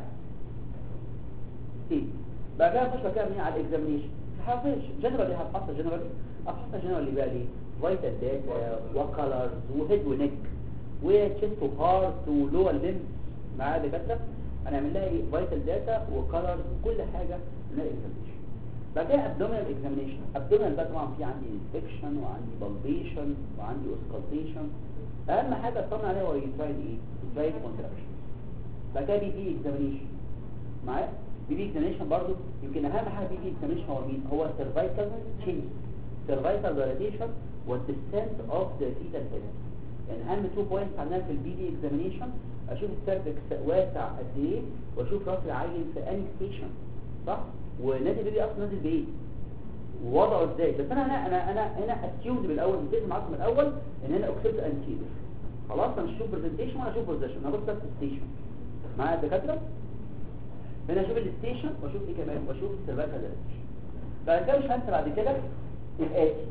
ايه بعد كده نخش بقى كده على الاكزامينيشن حافظ جنرال هتحصل جنرال هتحصل جنرال اللي بقى ليه فايتال داتا وكالرز وهيد ونيك وتشيست وهارت ولور ليم معايا دكاتره هنعمل لها ايه فايتال داتا وكالرز وكل حاجه من الاكزامينيشن بعد كده ابدومينال اكزامينيشن ابدومينال ده طبعا في عندي انفكشن وعندي بالبيشن وعندي اوسكالتيشن اهم حاجه اطمن عليها هو يترايد ايه يترايد كونتراكشن بعد كده بيجي اكزامينيشن معايا بيجي اكزامينيشن برضو يمكن اهم حاجه بيجي اكزامينيشن هو مين هو السيرفايكال تشينج سيرفايكال دايليتيشن والديستنس اوف ذا فيتال هيد يعني اهم تو بوينتس عندنا في البي دي اكزامينيشن اشوف السيرفكس واسع قد ايه واشوف راس العين في اني ستيشن صح ونادي البيبي اصلا نازل بايه ووضعه ازاي بس انا هنا انا انا هنا اسيومد بالاول متفق معاكم من الاول ان انا اكسبت انتيريور خلاص انا مش هشوف برزنتيشن ولا اشوف بوزيشن انا بص بس ستيشن معايا الدكاتره هنا اشوف الستيشن واشوف ايه كمان واشوف السيرفايكال دايليتيشن بعد كده مش هنسى بعد كده الاتي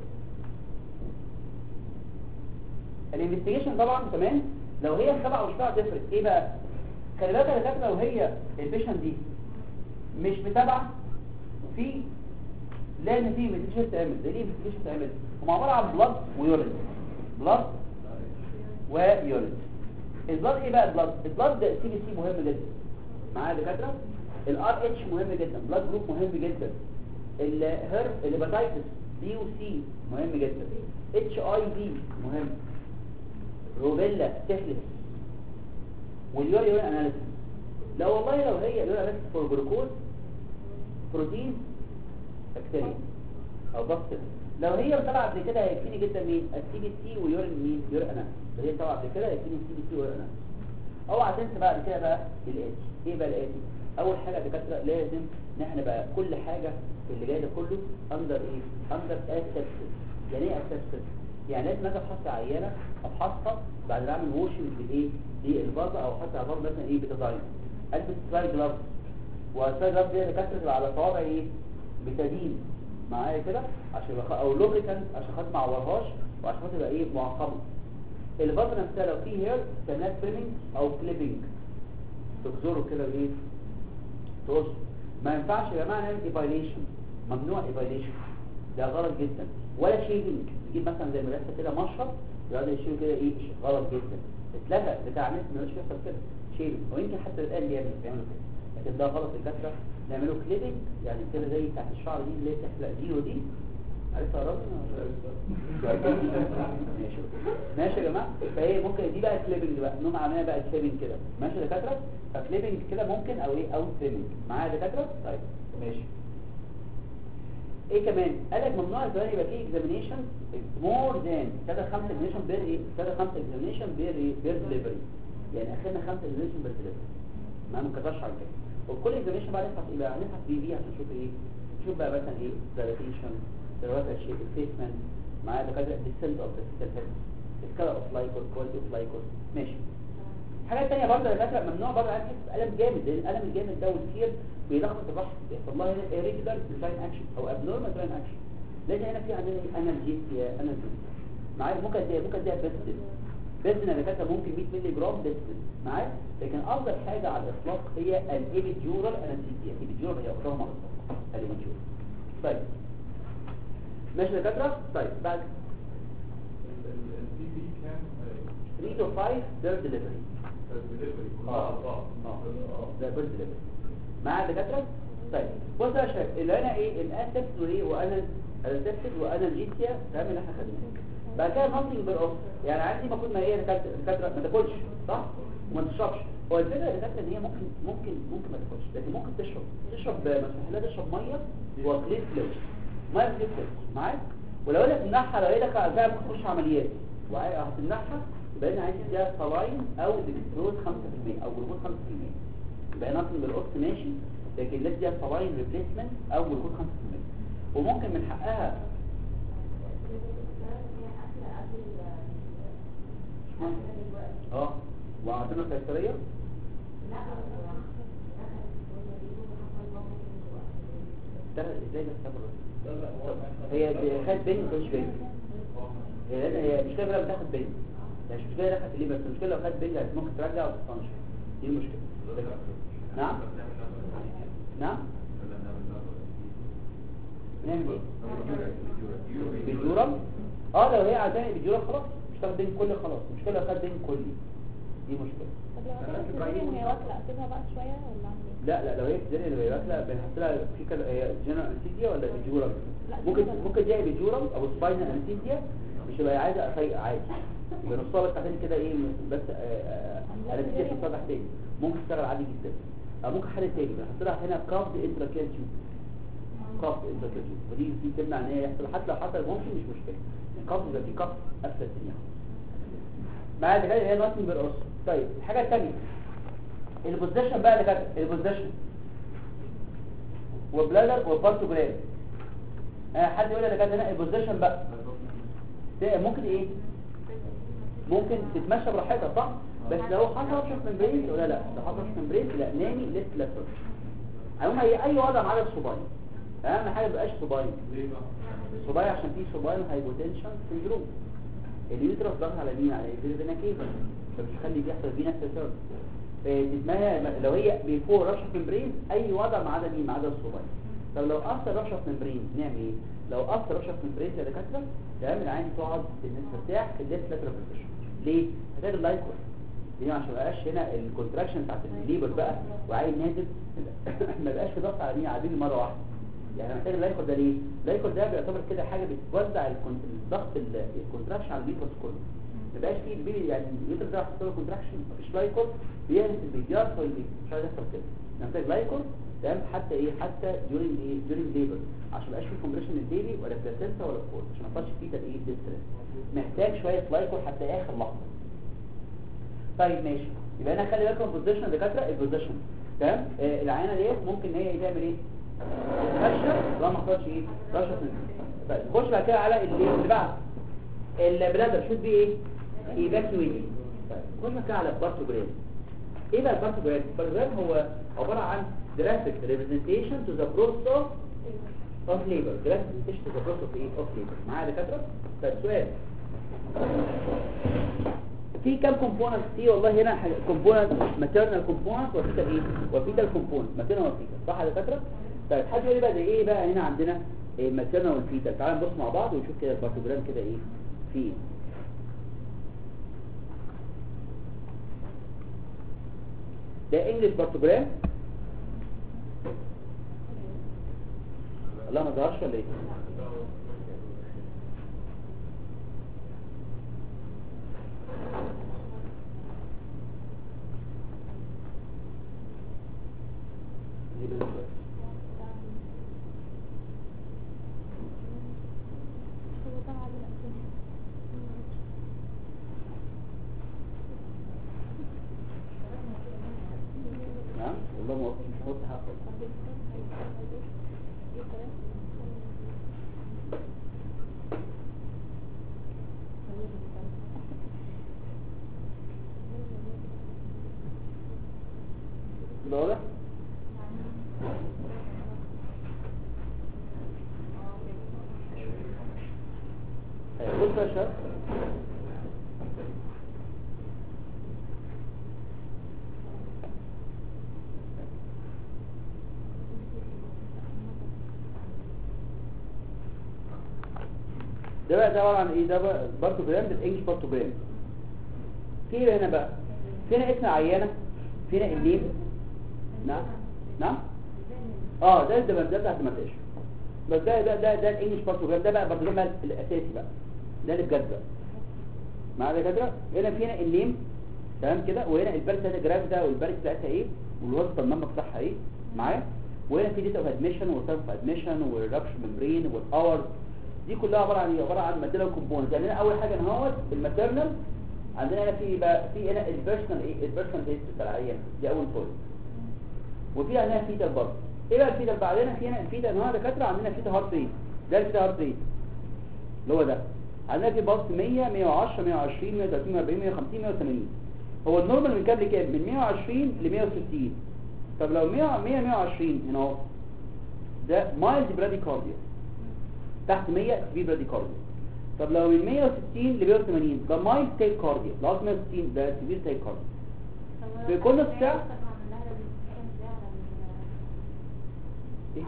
الانفستيجيشن طبعا كمان لو هي متابعه ومش متابعه تفرق ايه بقى خلي بالك يا دكاتره لو هي البيشنت دي مش متابعه في لازم في انفستيجيشن تعمل زي ايه انفستيجيشن تعمل هم عباره عن بلاد ويورين بلاد ويورين البلاد ايه بقى البلاد البلاد ده سي بي سي مهم جدا معايا يا دكاتره الار اتش مهم جدا بلاد جروب مهم جدا الهر الهيباتايتس بي وسي مهم جدا اتش اي في مهم روبيلا سيفلس واليوري يوري اناليسيس لا والله لو هي يوري اناليسيس فور جلوكوز بروتين بكتيريا او بكتيريا لو هي متابعه قبل كده هيكفيني جدا مين السي بي سي ويوري مين يوري اناليسيس لو هي متابعه قبل كده هيكفيني السي بي سي ويوري اناليسيس اوعى تنسى بعد كده بقى الاتي ايه بقى الاتي اول حاجه يا دكاتره لازم ان احنا بقى كل حاجه في اللي جاي ده كله اندر ايه اندر اسسس يعني ايه اسسس يعني لازم اجي افحص عيانه افحصها بعد ما اعمل ووشنج بالايه بالبرده او احط على البرده مثلا ايه بتداين البس سلايد جلافز والسلايد جلافز دي دكاتره تبقى على صوابع ايه بتدين معايا كده عشان يبقى او لوبريكانت عشان خاطر ما اعورهاش وعشان خاطر تبقى ايه معقمه البطن نفسها لو فيه هير تعملها تريمنج او كليبنج تجزره كده بايه تقص ما ينفعش يا جماعه نعمل ايفاليشن ممنوع ايفاليشن ده غلط جدا ولا شيلينج تجيب مثلا زي المدرسه كده مشرب يقعدوا يشيلوا كده ايه غلط جدا اتلغى بتاع الناس ما يقدرش يحصل كده شيلينج ويمكن حتى الان بيعملوا بيعملوا كده لكن ده غلط الدكاتره نعمله كليبنج يعني كده زي بتاعت الشعر دي اللي هي بتحلق زيرو دي عرفت يا راجل ماشي ماشي يا جماعه فهي ممكن دي بقى كليبنج بقى انهم عاملينها بقى كليبنج كده ماشي يا دكاتره فكليبنج كده ممكن او ايه او تريمنج معايا يا دكاتره طيب ماشي ايه كمان قال لك ممنوع الزمان يبقى فيه اكزامينيشن مور ذان كده خمسه اكزامينيشن بير ايه كده خمسه اكزامينيشن بير ايه بير ديليفري يعني اخرنا خمسه اكزامينيشن بير ديليفري ما نكترش على كده وكل اكزامينيشن بقى نفحص ايه بقى نفحص بي بي عشان نشوف ايه نشوف بقى مثلا ايه دايليتيشن دلوقتي الشيء الفيسمنت معايا دكاتره ديسنت اوف ذا فيتال هيد سكالا اوف لايكوس كواليتي اوف لايكوس ماشي حاجات تانية برضه يا دكاتره ممنوع برضه عايز تحس بألم جامد لان الألم الجامد ده والكتير بيلخبط الرحم بيحصل لها هنا irregular design action او abnormal design action لان هنا في عندنا ايه انالجيسيا انالجيسيا معايا ممكن اديها ممكن اديها بيستن بيستن يا دكاتره ممكن 100 مللي جرام بيستن معايا لكن افضل حاجه على الاطلاق هي الايبيديورال انالجيسيا الايبيديورال هي افضل على الاطلاق الايبيديورال طيب ماشي يا دكاتره طيب بعد البي بي كان 3 to 5 their delivery دليفري اه اه ده بيرد ليفل مع دكاتره طيب بص يا شباب اللي هنا ايه الاسبت وايه وانا الاسبت وانا الجيتيا تمام اللي احنا خدناه بعد كده نوتنج بالاوف يعني عندي المفروض ما هي دكاتره دكاتره ما تاكلش صح وما تشربش هو الفكره يا دكاتره ان هي ممكن ممكن ممكن ما تاكلش لكن ممكن تشرب تشرب مسموح لها تشرب ميه وكلير فلويد ميه كلير فلويد معاك ولو هي تمنعها لو هي دخل فيها بتخش عمليات وهتمنعها يبقى انا عايز اديها صلاين او ديكستروز 5% او جلوكوز 5% يبقى نقص بالاوكس ماشي لكن لازم اديها صلاين ريبليسمنت او جلوكوز 5% وممكن من حقها اه وعندنا قيصريه ده ازاي ده السبب هي خد بين مش بين هي لازم هي مش كده بتاخد بين يعني مش مشكله دخلت ليه بس المشكله لو خدت بين ممكن ترجع وتطنش دي المشكله نعم نعم نعمل ايه بالجورم اه لو هي عايزاني بالجورم خلاص مش تاخد بين كلي خلاص المشكله لو خدت بين كلي دي مشكله طب لو انا سيزيريان وهي واكله اسيبها بقى شويه ولا اعمل ايه؟ لا لا لو هي سيزيريان اللي هي واكله بنحط لها في كده هي جنرال انستيزيا ولا بيجورم لا، ممكن general. ممكن دي بيجورم او سباينال انستيزيا مش هيبقى عايزه افيق عادي بنصها بس عشان كده ايه بس انستيزيا في الصدح تاني ممكن تشتغل عادي جدا او ممكن حل تاني بنحط لها هنا كابد انتراكيال تيوب كابد انتراكيال تيوب ودي دي تمنع ان هي يحصل حتى لو حصل ممكن مش مشكله الكابد يبقى في كابد قافله الدنيا معايا ده كده هي نوتنج بالقرص طيب الحاجه الثانيه البوزيشن بقى اللي كانت البوزيشن وبلادر وبارتوجرام آه حد يقول لي كانت هنا البوزيشن بقى ده ممكن ايه ممكن تتمشى براحتها صح بس لو حصل رشح ممبرين ولا لا لو حصل رشح ممبرين لا نامي ليفت لاترال عموما هي اي وضع ما عدا الصباين اهم حاجه ما يبقاش صباين ليه بقى؟ الصباين عشان فيه صباين هايبوتنشن سندروم اليوترس ضغط على مين على الفينا كيبل فمش خلي بيحصل فينا سيرفر اسمها لو هي بيفور رشح ممبرين اي وضع ما عدا مين ما عدا الصباين طب لو اثر رشح ممبرين نعمل ايه لو اثر رشح ممبرين يا دكاتره تعمل عين تقعد الناس ترتاح في الليفت لاترال بوزيشن ليه محتاج اللايكور ليه عشان ما يبقاش هنا الكونتراكشن بتاعت الليبر بقى وعين نازل ما يبقاش في ضغط على مين على مين مره واحده يعني محتاج اللايكور ده ليه اللايكور ده بيعتبر كده حاجه بتوزع الكون- الضغط ال- الكونتراكشن على الليبر كله ما يبقاش فيه البيبي يعني الليبر ده حصل له كونتراكشن مفيش لايكور بيهرس البيجار فاللي مش عايز يحصل كده محتاج لايكور تمام حتى ايه حتى during ايه during labor عشان ما يبقاش فيه كومبريشن للبيبي ولا بلاسنتا ولا كور عشان ما يحصلش فيه ده ايه ديستريس محتاج شويه لايكور حتى اخر لحظه طيب ماشي يبقى انا خلي بالكم البوزيشن دكاتره البوزيشن تمام آه العينه ديت ممكن ان هي تعمل ايه تتمشى لو ما حصلش ايه رشه طيب نخش بعد كده على اللي اللي بعد البلادر شوت بيه ايه ايفاكيويشن طيب نخش بعد كده على البارتوجرام ايه بقى البارتوجرام البارتوجرام هو عباره عن graphic representation to the process of of labor graphic representation to the process of ايه of labor معايا يا دكاتره طيب سؤال في كام كومبوننت في والله هنا كومبوننت ماتيرنال كومبوننت وفيتال ايه وفيتال كومبوننت ماتيرنال وفيتال صح يا دكاتره طيب حد يقول لي بقى ده ايه بقى هنا عندنا إيه ماتيرنال والفيتال تعالوا نبص مع بعض ونشوف كده البارتوجرام كده ايه في ايه ده انجلش بارتوجرام الله ما ظهرش ولا ايه دي بالنسبة. نعم والله ما قلت- مش قلت حق ده واضح طيب، بص يا شباب ده بقى ده عباره عن ايه ده بقى بارتوجرام ده الانجلش بارتوجرام في إيه هنا بقى في هنا اسم عيانه في هنا النيم نعم نعم اه ده ده ده بتاعت الماتيش بس ده ده ده ده الانجلش بارتوجرام ده بقى بارتوجرام بقى الاساسي بقى ده اللي بجد بقى معايا يا دكاتره هنا في هنا النيم تمام كده وهنا البارت بتاعت الجراف ده والبارت بتاعتها ايه والوظيفه المهمه بتاعها ايه معايا وهنا في ديتا اوف ادميشن وتايب اوف ادميشن والرابش ممبرين والاورز دي كلها عباره عن ايه عباره عن ماتيريال كومبوننت يعني هنا اول حاجه ان هو الماتيرنال عندنا هنا في بقى في هنا البيرسونال ايه البيرسونال هيستوري بتاع العيان دي اول بوينت وفي عندنا فيتال برضه ايه بقى الفيتال بقى عندنا في هنا الفيتال هنا دكاتره عندنا فيتال هارت ريت ده الفيتال هارت ريت اللي هو ده عندنا في بلس 100 110 120 130 140 150 180 هو النورمال من كام لكام من 120 ل 160 طب لو 100 100 120 هنا اهو ده مايلد براديكارديا تحت 100 سبيد براديكارديا طب لو من 160 ل 180 ده مايلد تايب كارديا لو 160 ده سبيد تايب كارديا في كل الساعة؟ إيه؟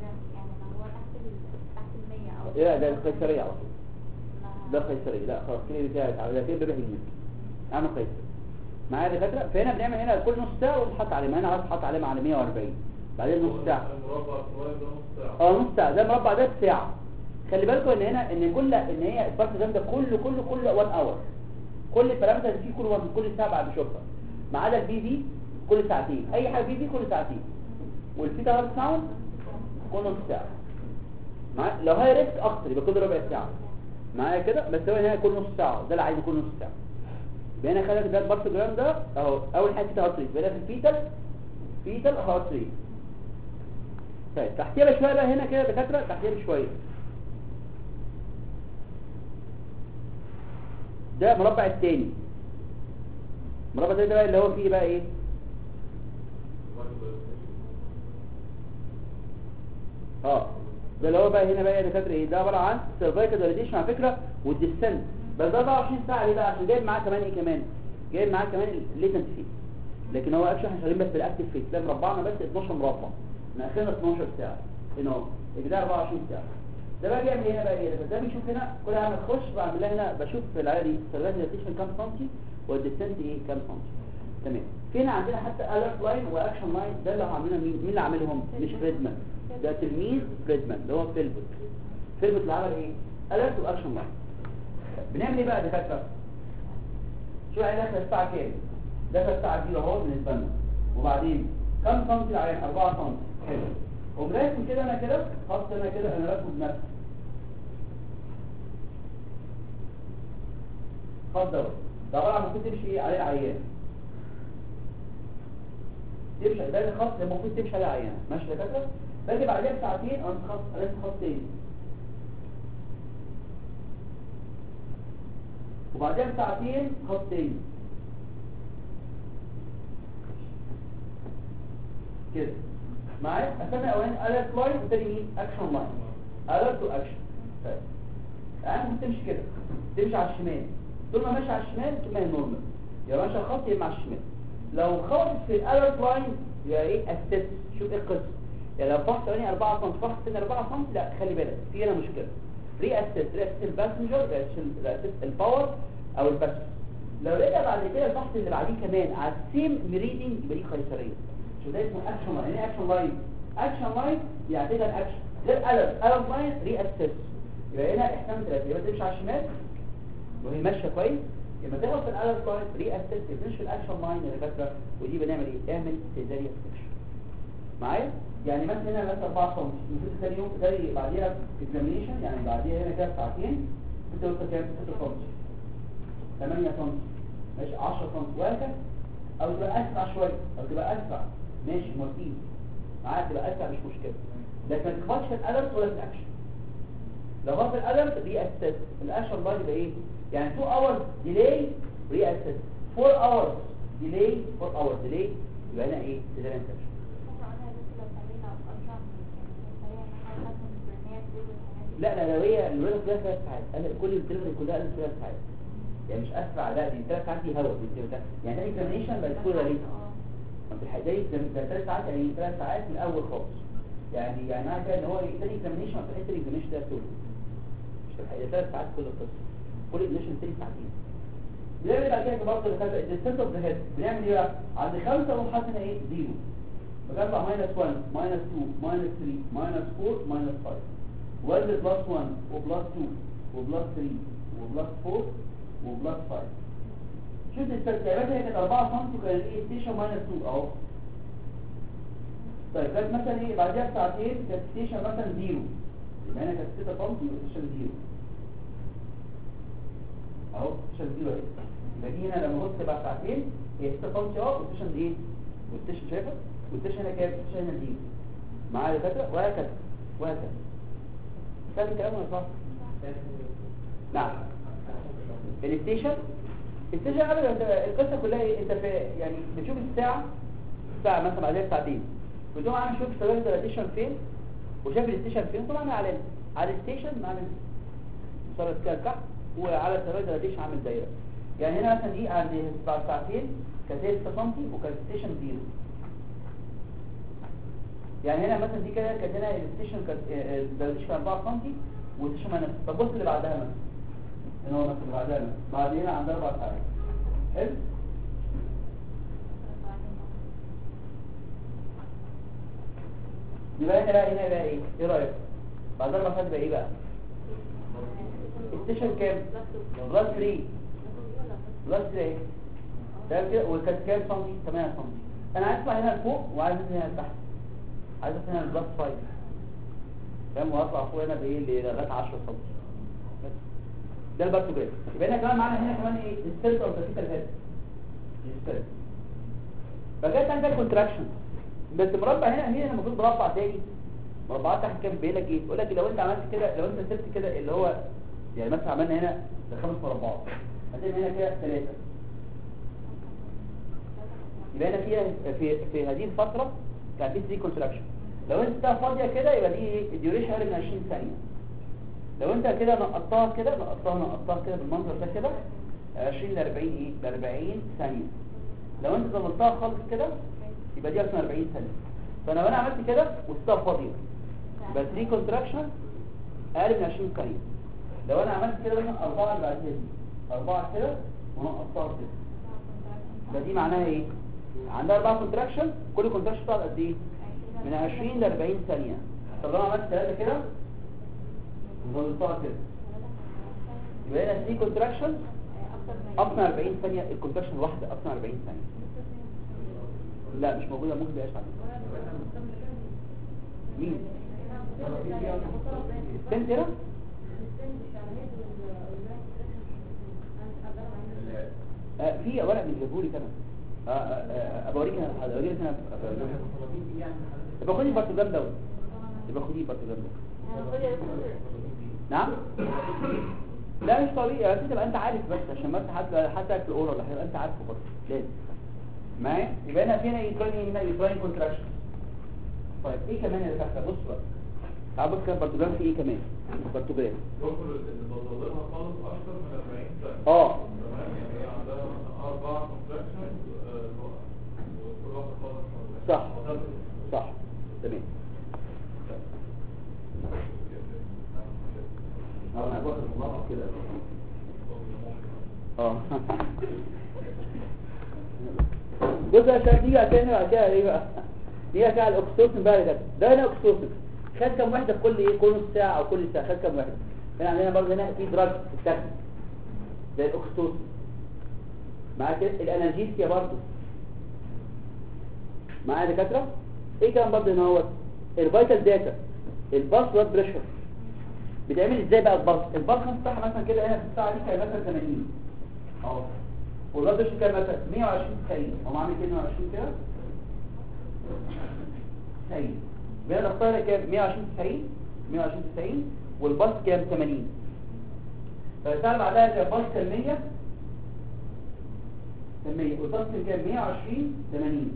لا ده القيصرية على طول ده قيصرية لا خلاص كده بتاعت على كده بيروح يجيب اعمل قيصري معايا دكاتره فهنا بنعمل هنا كل نص ساعه ونحط علامه هنا عايز احط علامه على 140 بعدين نص ساعه المربع الصغير ده نص ساعة اه نص ساعه ده المربع ده بساعه خلي بالكم ان هنا ان كل ان هي البارت ده كله كله كله 1 اور كل البارامتر اللي فيه كل وان كل ساعه بعد بشوفها ما عدا البي في كل ساعتين اي حاجه بي في كل ساعتين والفيتا هارت ساوند كل نص ساعه معايا لو هاي ريسك اكتر يبقى كل ربع ساعه معايا كده بس هو هنا كل نص ساعه ده اللي عايزه كل نص ساعه يبقى هنا خلي ده البارت جرام ده اهو اول حاجه فيتا هارت ريت يبقى ده في الفيتال فيتال هارت ريت طيب تحتيها بشويه بقى هنا كده يا دكاتره تحتيها بشويه ده مربع التاني مربع التاني ده بقى اللي هو فيه بقى ايه اه ده اللي هو بقى هنا بقى يا دكاتره ايه ده عباره عن سيرفايكال فاليديشن على فكره والديسنت بس ده 24 ساعه ليه بقى عشان جايب معاه كمان ايه كمان جايب معاه كمان الليتنت فيت لكن هو اكشن احنا شغالين بس بالاكتف فيت ده مربعنا بس 12 مربع احنا اخرنا 12 ساعه هنا اهو ده 24 ساعه ده بقى بيعمل هنا بقى ايه ده ده بنشوف هنا كل ما تخش بعمل لها هنا بشوف في العياده دي السيرفايكال فاليديشن كام سنتي والديسنت ايه كام سنتي تمام في هنا عندنا حتى اليرت لاين واكشن لاين ده اللي عاملينها مين مين اللي عاملهم مش فريدمان ده تلميذ فريدمان اللي هو فيلبوت فيلبوت اللي عمل ايه اليرت واكشن لاين بنعمل ايه بقى يا دكاتره شو عينك الساعه كام ده الساعه دي اهو بالنسبه لنا وبعدين كم سنتي العين 4 سنتي حلو ومراسم كده انا كده خط انا كده انا راسمه بنفسي خط دوت ده عباره عن المفروض تمشي ايه عليه العيان تمشي ده الخط اللي المفروض تمشي عليه عيان ماشي يا دكاتره باجي بعدها بساعتين انا خط راسم خط تاني وبعدها بساعتين خط تاني كده معايا اسمي اولاني اليرت لاين والتاني مين اكشن لاين اليرت واكشن طيب انا ممكن تمشي كده تمشي على الشمال طول ما ماشي على الشمال طول ما هي نورمال يا ماشي على الخط يا مع الشمال لو خبطت في الالرت لاين يبقى ايه اسيست شوف ايه القصه يعني لو فحص ثاني 4 سم فحص ثاني 4 سم لا خلي بالك في هنا مشكله ري اسيست ري اسيست الباسنجر ري اسيست الباور او الباسنجر لو رجع بعد كده الفحص اللي بعديه كمان على السيم مريدنج يبقى دي قيصريه شو ده اسمه اكشن لاين يعني اكشن لاين اكشن لاين يعني كده الاكشن غير الف الف لاين ري اسيست يبقى هنا احتمال ثلاثه يبقى تمشي على الشمال وهي ماشيه كويس لما تاخد في الالف لاين ري اسيست تمشي في الاكشن لاين اللي فاكره ودي بنعمل ايه اعمل سيزاريان سكشن معايا يعني مثلا هنا مثلا 4 سم المفروض ثاني يوم تاني بعديها في اكزامينشن يعني بعديها هنا كده ساعتين كنت وصلت كام 6 سم 8 سم ماشي 10 سم وهكذا او تبقى اسرع شويه او تبقى اسرع ماشي موافقين معايا تبقى اسرع مش مشكله لكن ما تخبطش في الالرت ولا في الاكشن لو غلط الالرت ري اسيست الاكشن بقى يبقى ايه يعني 2 اورز ديلي ري اسيست 4 اورز ديلي 4 اورز ديلي يبقى هنا ايه سيزاريان سكشن لا لا لو هي الولد كلها ثلاث ساعات انا كل الدليفري كلها قالت ثلاث ساعات يعني مش اسرع لا دي ثلاث ساعات دي هوا يعني ده اكزامينشن بعد كل ريت انت الحدايه ده ثلاث ساعات يعني ثلاث ساعات من الاول خالص يعني يعني معنى كده ان هو تاني اكزامينشن في الحته الاكزامينشن ده كله مش الحقيقه ثلاث ساعات كل القصه كل اكزامينشن تاني ساعتين بنعمل بعد كده برضه الديستنس اوف ذا هيد بنعمل ايه بقى عند خمسه نروح حاطين ايه زيرو بجمع ماينس 1 ماينس 2 ماينس 3 ماينس 4 ماينس 5 وزن بلس 1 وبلس 2 وبلس 3 وبلس 4 وبلس 5 شفت الترتيبات هي كانت 4 سم وكان ايه ستيشن ماينس 2 اهو طيب كانت مثلا ايه بعدها بساعتين كانت ستيشن مثلا 0 يبقى هنا كانت 6 سم وستيشن 0 اهو ستيشن 0 اهي يبقى دي هنا لما بص بعد ساعتين هي 6 سم اه وستيشن ايه والستيشن شايفه والستيشن هنا كام والستيشن هنا 0 معايا فاكره وهكذا وهكذا فاهم الكلام ولا صح نعم الستيشن الستيشن ابدا انت القصه كلها ايه انت في يعني بتشوف الساعه الساعه مثلا بعدها ساعتين بتقوم عامل شوف اشتغلت الستيشن فين وشاف الستيشن فين طبعا على على الستيشن عامل صارت كده تحت وعلى الثلاثه الستيشن عامل دايره يعني هنا مثلا دي عند بعد ساعتين كانت هي 6 سم وكانت الستيشن زيرو يعني هنا مثلا دي كده كانت هنا الستيشن كانت الدايركشن 4 سم والستيشن ماينس طب بص اللي بعدها مثلا هنا هو مثلا اللي بعدها مثلا بعد هنا عند 4 ساعات حلو يبقى هنا بقى هنا بقى ايه ايه رايك بعد 4 ساعات بقى ايه بقى الستيشن كام بلس 3 بلس 3 ده كده وكانت كام سم 8 سم انا عايز اطلع هنا لفوق وعايز انزل هنا لتحت عايز اطلع هنا البلس 5 فاهم واطلع فوق هنا بايه لغايه 10 سم بس ده الباك تو باك يبقى هنا كمان معانا هنا كمان ايه السيلز او الفيتال هيد السيلز فجت عندك كونتراكشن بس مربع هنا هنا المفروض مربع تاني مربعات تحت كام بيقول لك ايه يقول لك لو انت عملت كده لو انت سبت كده اللي هو يعني مثلا عملنا هنا خمس مربعات هتعمل هنا كده ثلاثه يبقى هنا فيها في في هذه الفتره كان في دي كونتراكشن لو انت سبتها فاضيه كده يبقى دي الديوريشن اقل من 20 ثانيه لو انت كده نقطتها كده نقطتها نقطتها كده بالمنظر ده كده 20 ل 40 ايه ل 40 ثانيه لو انت ظبطتها خالص كده يبقى دي اصلا 40 ثانيه فانا لو انا عملت كده وسبتها فاضيه يبقى 3 كونتراكشن اقل من 20 ثانيه لو انا عملت كده مثلا اربعه اللي بعدها دي اربعه كده ونقطتها كده يبقى دي معناها ايه عندها اربعه كونتراكشن كل كونتراكشن بتاعها قد ايه من 20 ل 40 ثانيه طب لو انا عملت ثلاثه كده وظبطتها كده يبقى هنا 3 كونتراكشن اكتر من 40 ثانيه الكونتراكشن الواحده اكتر من 40 ثانيه لا مش موجوده ممكن بقاش عندي مين السنت هنا آه في ورق بيجيبوا لي كمان آه آه ابقى اوريك انا اوريك انا يبقى خدي البرتقال دوت يبقى خدي البرتقال دوت نعم لا مش طبيعي بس تبقى انت عارف بس عشان ما حد حتى في الاورال ولا انت عارفه برضه لازم معايا يبقى هنا فينا يوتراين هنا يوتراين كونتراكشن طيب ايه كمان اللي تحت بص بقى تعال بص كده البرتقال في ايه كمان البرتقال دكتور اللي بظلمها خالص اكتر من 40 سنه اه أربعة contractions، آه، وكل واحدة خالص صح صح تمام اه انا باخد ملاحظ كده اه بص يا شباب نيجي عشان بعد كده ايه بقى نيجي كده على الاكسوسن بقى ده ده هنا اكسوسن خد كام وحده في كل ايه كل نص ساعه او كل ساعه خد كام وحده هنا عندنا برضه هنا في دراج بتستخدم زي الاكسوسن معاك كده الانالجيسيا برضه معايا يا دكاتره ايه كمان برضه هنا هو الفيتال داتا الباس بلاد بريشر بتعمل ازاي بقى الباس الباس بتاعها مثلا كده هنا في الساعه دي كان مثلا 80 اهو والبلاد بريشر كان مثلا 120 90 هم عامل كده 120 كده 90 بين الضغط كام 120 90 120 90 والباس كام 80 فالساعه بعدها كان الباس كان 100 كان 100 والباس كان 120 80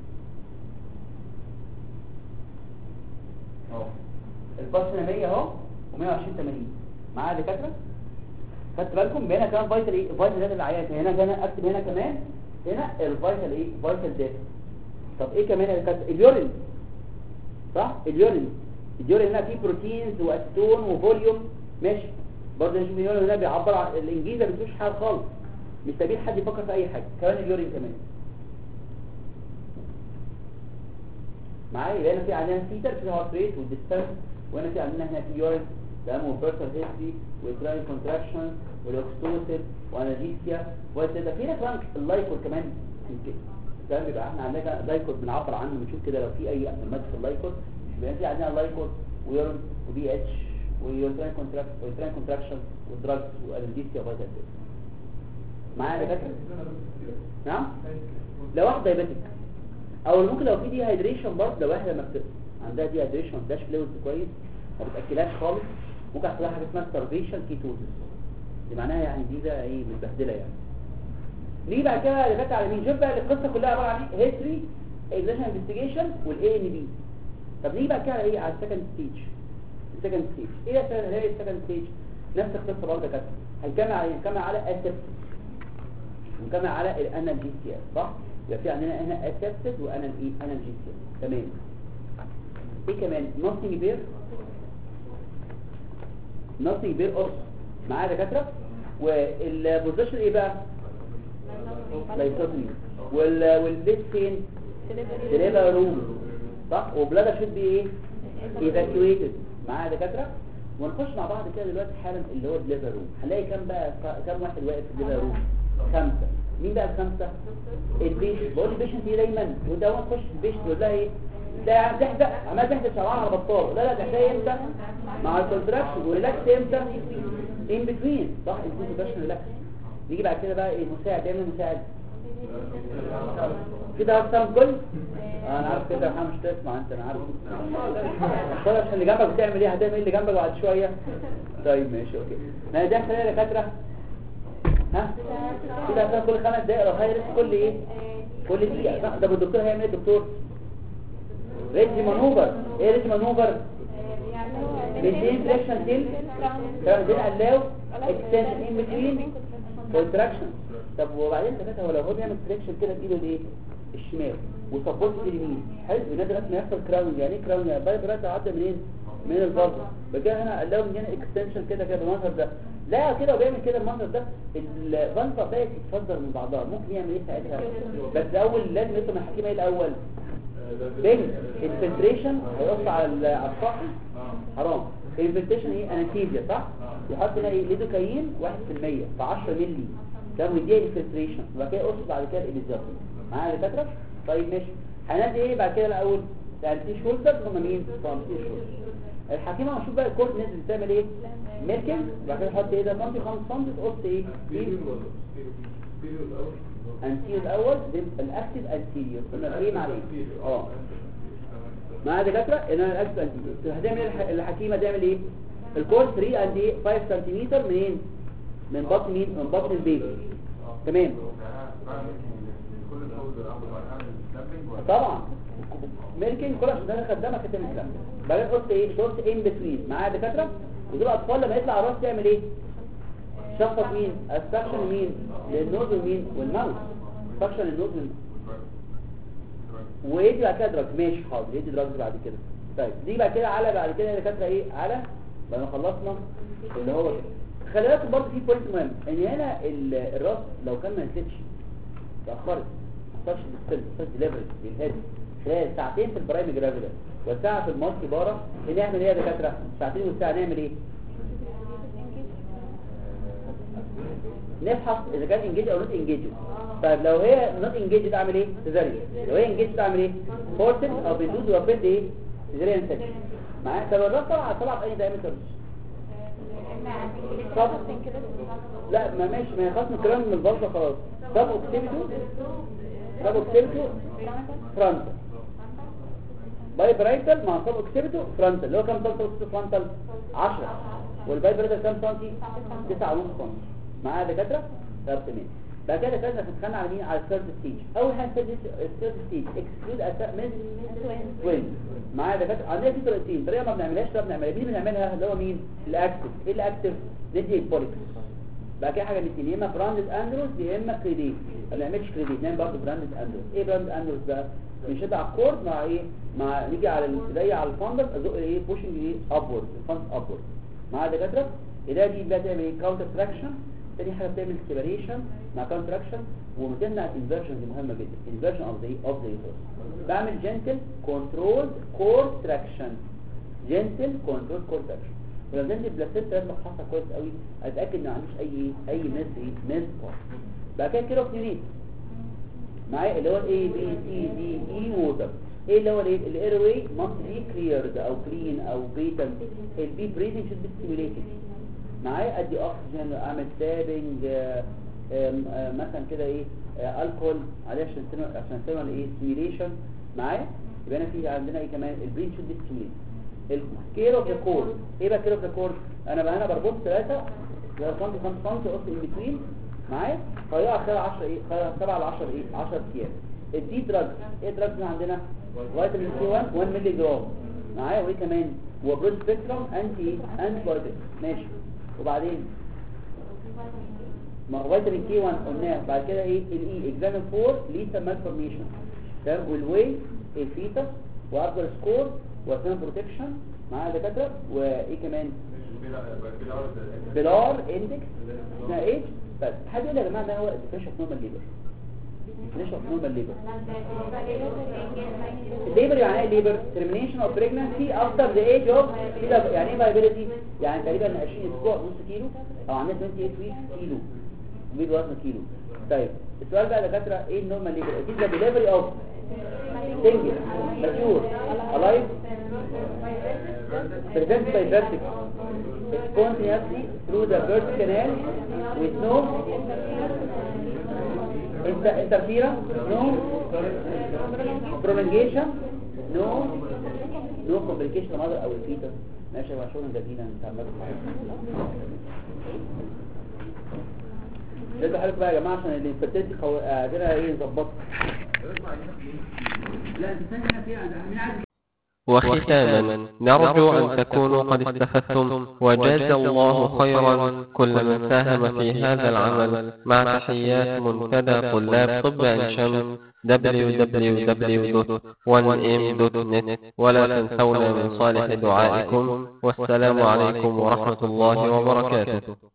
اهو الباص هنا 100 اهو و120 80 معايا يا دكاتره خدت بالكم هنا كمان فايتال ايه فايتال داتا العيان هنا هنا اكتب هنا كمان هنا الفايتال ايه فايتال داتا طب ايه كمان يا دكاتره اليورين صح اليورين اليورين هنا فيه بروتينز واسيتون وفوليوم ماشي برضه نشوف اليورين هنا بيعبر عن الانجليزي ما بتقولش حاجه خالص مش سبيل حد يفكر في اي حاجه كمان اليورين كمان معايا يبقى هنا في عندنا سيتر في هارت ريت والديستانس وهنا في عندنا هنا في يورين تمام وبيرسال هيستري وتراين كونتراكشن والاكستوسيل وانالجيسيا وكده في هنا كمان اللايكور كمان يمكن تمام بيبقى احنا عندنا لايكور بنعبر عنه بنشوف كده لو في اي مادة في اللايكور بيبقى في عندنا لايكور ويورين وبي اتش ويورين كونتراكشن ويورين كونتراكشن ودراجز وانالجيسيا وفيتال معايا يا دكاتره نعم لو واحد دايبيتك او ممكن لو في دي هيدريشن برضه لو واحده ما بت- عندها دي هيدريشن ما بتداش فلويد كويس ما بتاكلهاش خالص ممكن يحصل لها حاجه اسمها ستارفيشن كيتوزس دي معناها يعني دي بقى ايه متبهدله يعني نيجي بعد كده اللي فات على مين شوف بقى القصه كلها عباره عن ايه هيستوري اكزيشن انفستيجيشن والاي ان بي طب نيجي بعد كده على ايه على السكند ستيج السكند ستيج ايه يا سنة هي السكند ستيج نفس القصه برضه كده هنكمل على هنكمل على اسيبت ونكمل على الانالجيسيا صح يبقى في عندنا هنا اسيبتد وانالجيسيا تمام ايه كمان نوثينج بير نوثينج بير اوف معايا دكاتره والبوزيشن ايه بقى لايسوتومي وال والبيت فين ديليفر روم صح وبلادر شوت بي ايه ايفاكيويتد معايا دكاتره ونخش مع بعض كده دلوقتي حالا اللي هو الديليفر روم هنلاقي كام بقى كام واحد واقف في الديليفر روم خمسه مين بقى الخمسه البيشنت بقول البيشنت ايه دايما وانت اول ما تخش البيشنت تقول لها ايه ده بتحدق عمال تحدق شعرها على بطال لا لا تحدق امتى مع الكونتراكشن وريلاكس امتى ان بتوين صح الكونتراكشن ريلاكس نيجي بعد كده بقى ايه مساعد يعمل مساعد كده هتفهم كل آه انا عارف كده احنا مش تسمع انت انا عارف خلاص عشان اللي جنبك بتعمل ايه هتعمل ايه اللي جنبك بعد شويه طيب ماشي اوكي ما ده خلينا يا دكاتره ها كده هتفهم كل خمس دقائق لو هيرس كل ايه كل دقيقه صح ده الدكتور هيعمل ايه الدكتور ريدج مانوفر ايه ريدج مانوفر بيدين فليكشن تيل كان دين الاو اكستنشن ان بتوين كونتراكشن طب وبعدين ثلاثه هو لو هو بيعمل فليكشن كده بايده الايه الشمال وسبورت اليمين حلو النادي لازم يحصل كراون يعني ايه كراون يعني باي براد عدى منين من البلطة بقى هنا الاو من هنا اكستنشن كده كده بالمنظر ده لا كده وبيعمل كده المنظر ده البلطة بقت تتفجر من بعضها ممكن يعمل ايه ساعتها بس اول لازم يطلع من الحكيمه ايه الاول بين الفلتريشن هيقص على ال- على الصاحي حرام الفلتريشن ايه انستيزيا صح يحط هنا ايه ليدوكاين 1% في 10 مللي ده ودي الفلتريشن وبعد كده يقص بعد كده الابيزيوتي معايا يا دكاتره طيب ماشي هنادي ايه بعد كده الاول الانتي شولدر هم مين الانتي شولدر الحكيمه هنشوف بقى الكورد نزل بتعمل ايه ميركن وبعد كده تحط ايه ده سنتي 5 سم تقص ايه انتير الاول الاكتف انتيريور قلنا ايه معلش اه مع دكاتره ان انا الاكتف انتيريور هتعمل ايه الح- الحكيمه تعمل ايه الكورد 3 اند ايه 5 سنتيمتر منين من بطن مين من بطن البيبي تمام طبعا ميركن كل عشان ده خدامك هتعمل كده بعدين قلت ايه شورت ان بتوين معايا دكاتره ودول الاطفال لما يطلع على الراس تعمل ايه شفط مين استكشن مين للنوز ومين والماوس سكشن النوز من ويدي بعد كده دراج ماشي حاضر يدي دراج بعد كده طيب دي بعد كده على بعد كده يا دكاتره ايه على بعد ما خلصنا اللي هو كده. خلي بالك برضه في بوينت مهم ان هنا ال- الراس لو كان ما نزلتش اتاخرت ما حصلش ديستنس ديليفري للهيد خلال ساعتين في البرايم جرافيدا وساعه في المالتي بارا بنعمل ايه يا دكاتره ساعتين والساعه نعمل ايه نفحص اذا كان انجيج او نوت انجيج طيب لو هي نوت انجيج اعمل ايه سيزاريان لو هي انجيج اعمل ايه فورتن او بندوز وفيد ايه سيزاريان سكشن معايا طب الراس طبعا طبعا في اي دايمتر طب لا ما ماشي ما يخاص من الكلام من البلطه خلاص طب اوكسيبتو طب اوكسيبتو فرونت باي برايتال مع طب اوكسيبتو فرونتال اللي هو كام طب اوكسيبتو فرونتال 10 والباي برايتال كام سنتي 9 ونص سنتي معايا يا دكاتره طب تمام بعد كده كده هنتخانق على مين على الثيرد ستيج اول حاجه الثيرد ستيج اكسكلود اساء من وين معايا يا دكاتره عندنا في طريقتين طريقه ما بنعملهاش طريقه بنعملها مين بنعملها اللي هو مين الاكتف ايه الاكتف ندي البوليكس بقى كده حاجه من الاثنين يا اما براندد اندروس يا اما كريديت ما بنعملش كريديت نعمل برضه براندد اندروس ايه براندد اندروس بقى بنشد على الكورد مع ايه مع نيجي على البدايه على الفندس ازق ايه بوشنج ايه ابورد الفندس ابورد معايا يا دكاتره ايه دي بقى تعمل ايه كاونتر تراكشن تاني حاجه بتعمل سيبريشن مع كونتراكشن وبتمنع الانفيرجن دي مهمه جدا انفيرجن اوف ذا اوف ذا يوترس بعمل جنتل كنترول كور تراكشن جنتل كنترول كور تراكشن ولو نزلت البلاسينتا لازم افحصها كويس قوي اتاكد ان ما عنديش اي اي مس ايه مس بعد كده كيلو يونيت معايا اللي هو الاي بي سي دي اي ووتر ايه اللي هو الاير واي ماست بي كليرد او كلين او بيتنت البي بريدنج شود بي ستيميوليتد معايا ادي اكسجين اعمل سابنج مثلا كده ايه آه، الكحول عليه عشان تنو- عشان تعمل ايه ستيميوليشن معايا يبقى انا في عندنا ايه كمان البرين شود بي ستيميوليتد الكير اوف ذا كور ايه بقى كير اوف ذا كور انا بقى هنا بربط ثلاثه ده سنتي 5 سنتي قص ان بتوين معايا هيقع خلال 10 ايه خلال 7 ل 10 ايه 10 ايام الدي دراج ايه دراج اللي عندنا فيتامين سي 1 1 مللي جرام معايا وايه كمان وبرود سبيكترم انتي انتي بايوتيك ماشي وبعدين ما هو فيتامين كي 1 قلناه بعد كده ايه الاي اكزامين فور ليتا مالفورميشن تمام والواي الفيتس وافضل سكور واسنان بروتكشن معايا دكاتره وايه كمان بلار اندكس اسمها ايه بس حد يقول يا جماعه ده هو ديفريشن اوف نورمال ليبر ديفريشن اوف نورمال ليبر الليبر يعني ايه الليبر termination of pregnancy after the age of كده يعني ايه viability يعني تقريبا 20 اسبوع نص كيلو او عندنا 28 weeks كيلو بيد وزن كيلو طيب السؤال بقى يا دكاتره ايه النورمال ليبر اكيد ده delivery of single mature alive present by vertex spontaneously through the birth canal with no inter- interference no prolongation no no complication mother او الفيتس ماشي مع شغل جميلة انت عمال لازم حضرتك بقى يا جماعه عشان الانفرتيلتي قو... عندنا ايه نظبطها لا انت ثانيه فيها مين عايز وختاما نرجو أن تكونوا قد استفدتم وجاز الله خيرا كل من ساهم في هذا العمل مع تحيات منتدى طلاب طب عين شمس www.1m.net ولا تنسونا من صالح دعائكم والسلام عليكم ورحمة الله وبركاته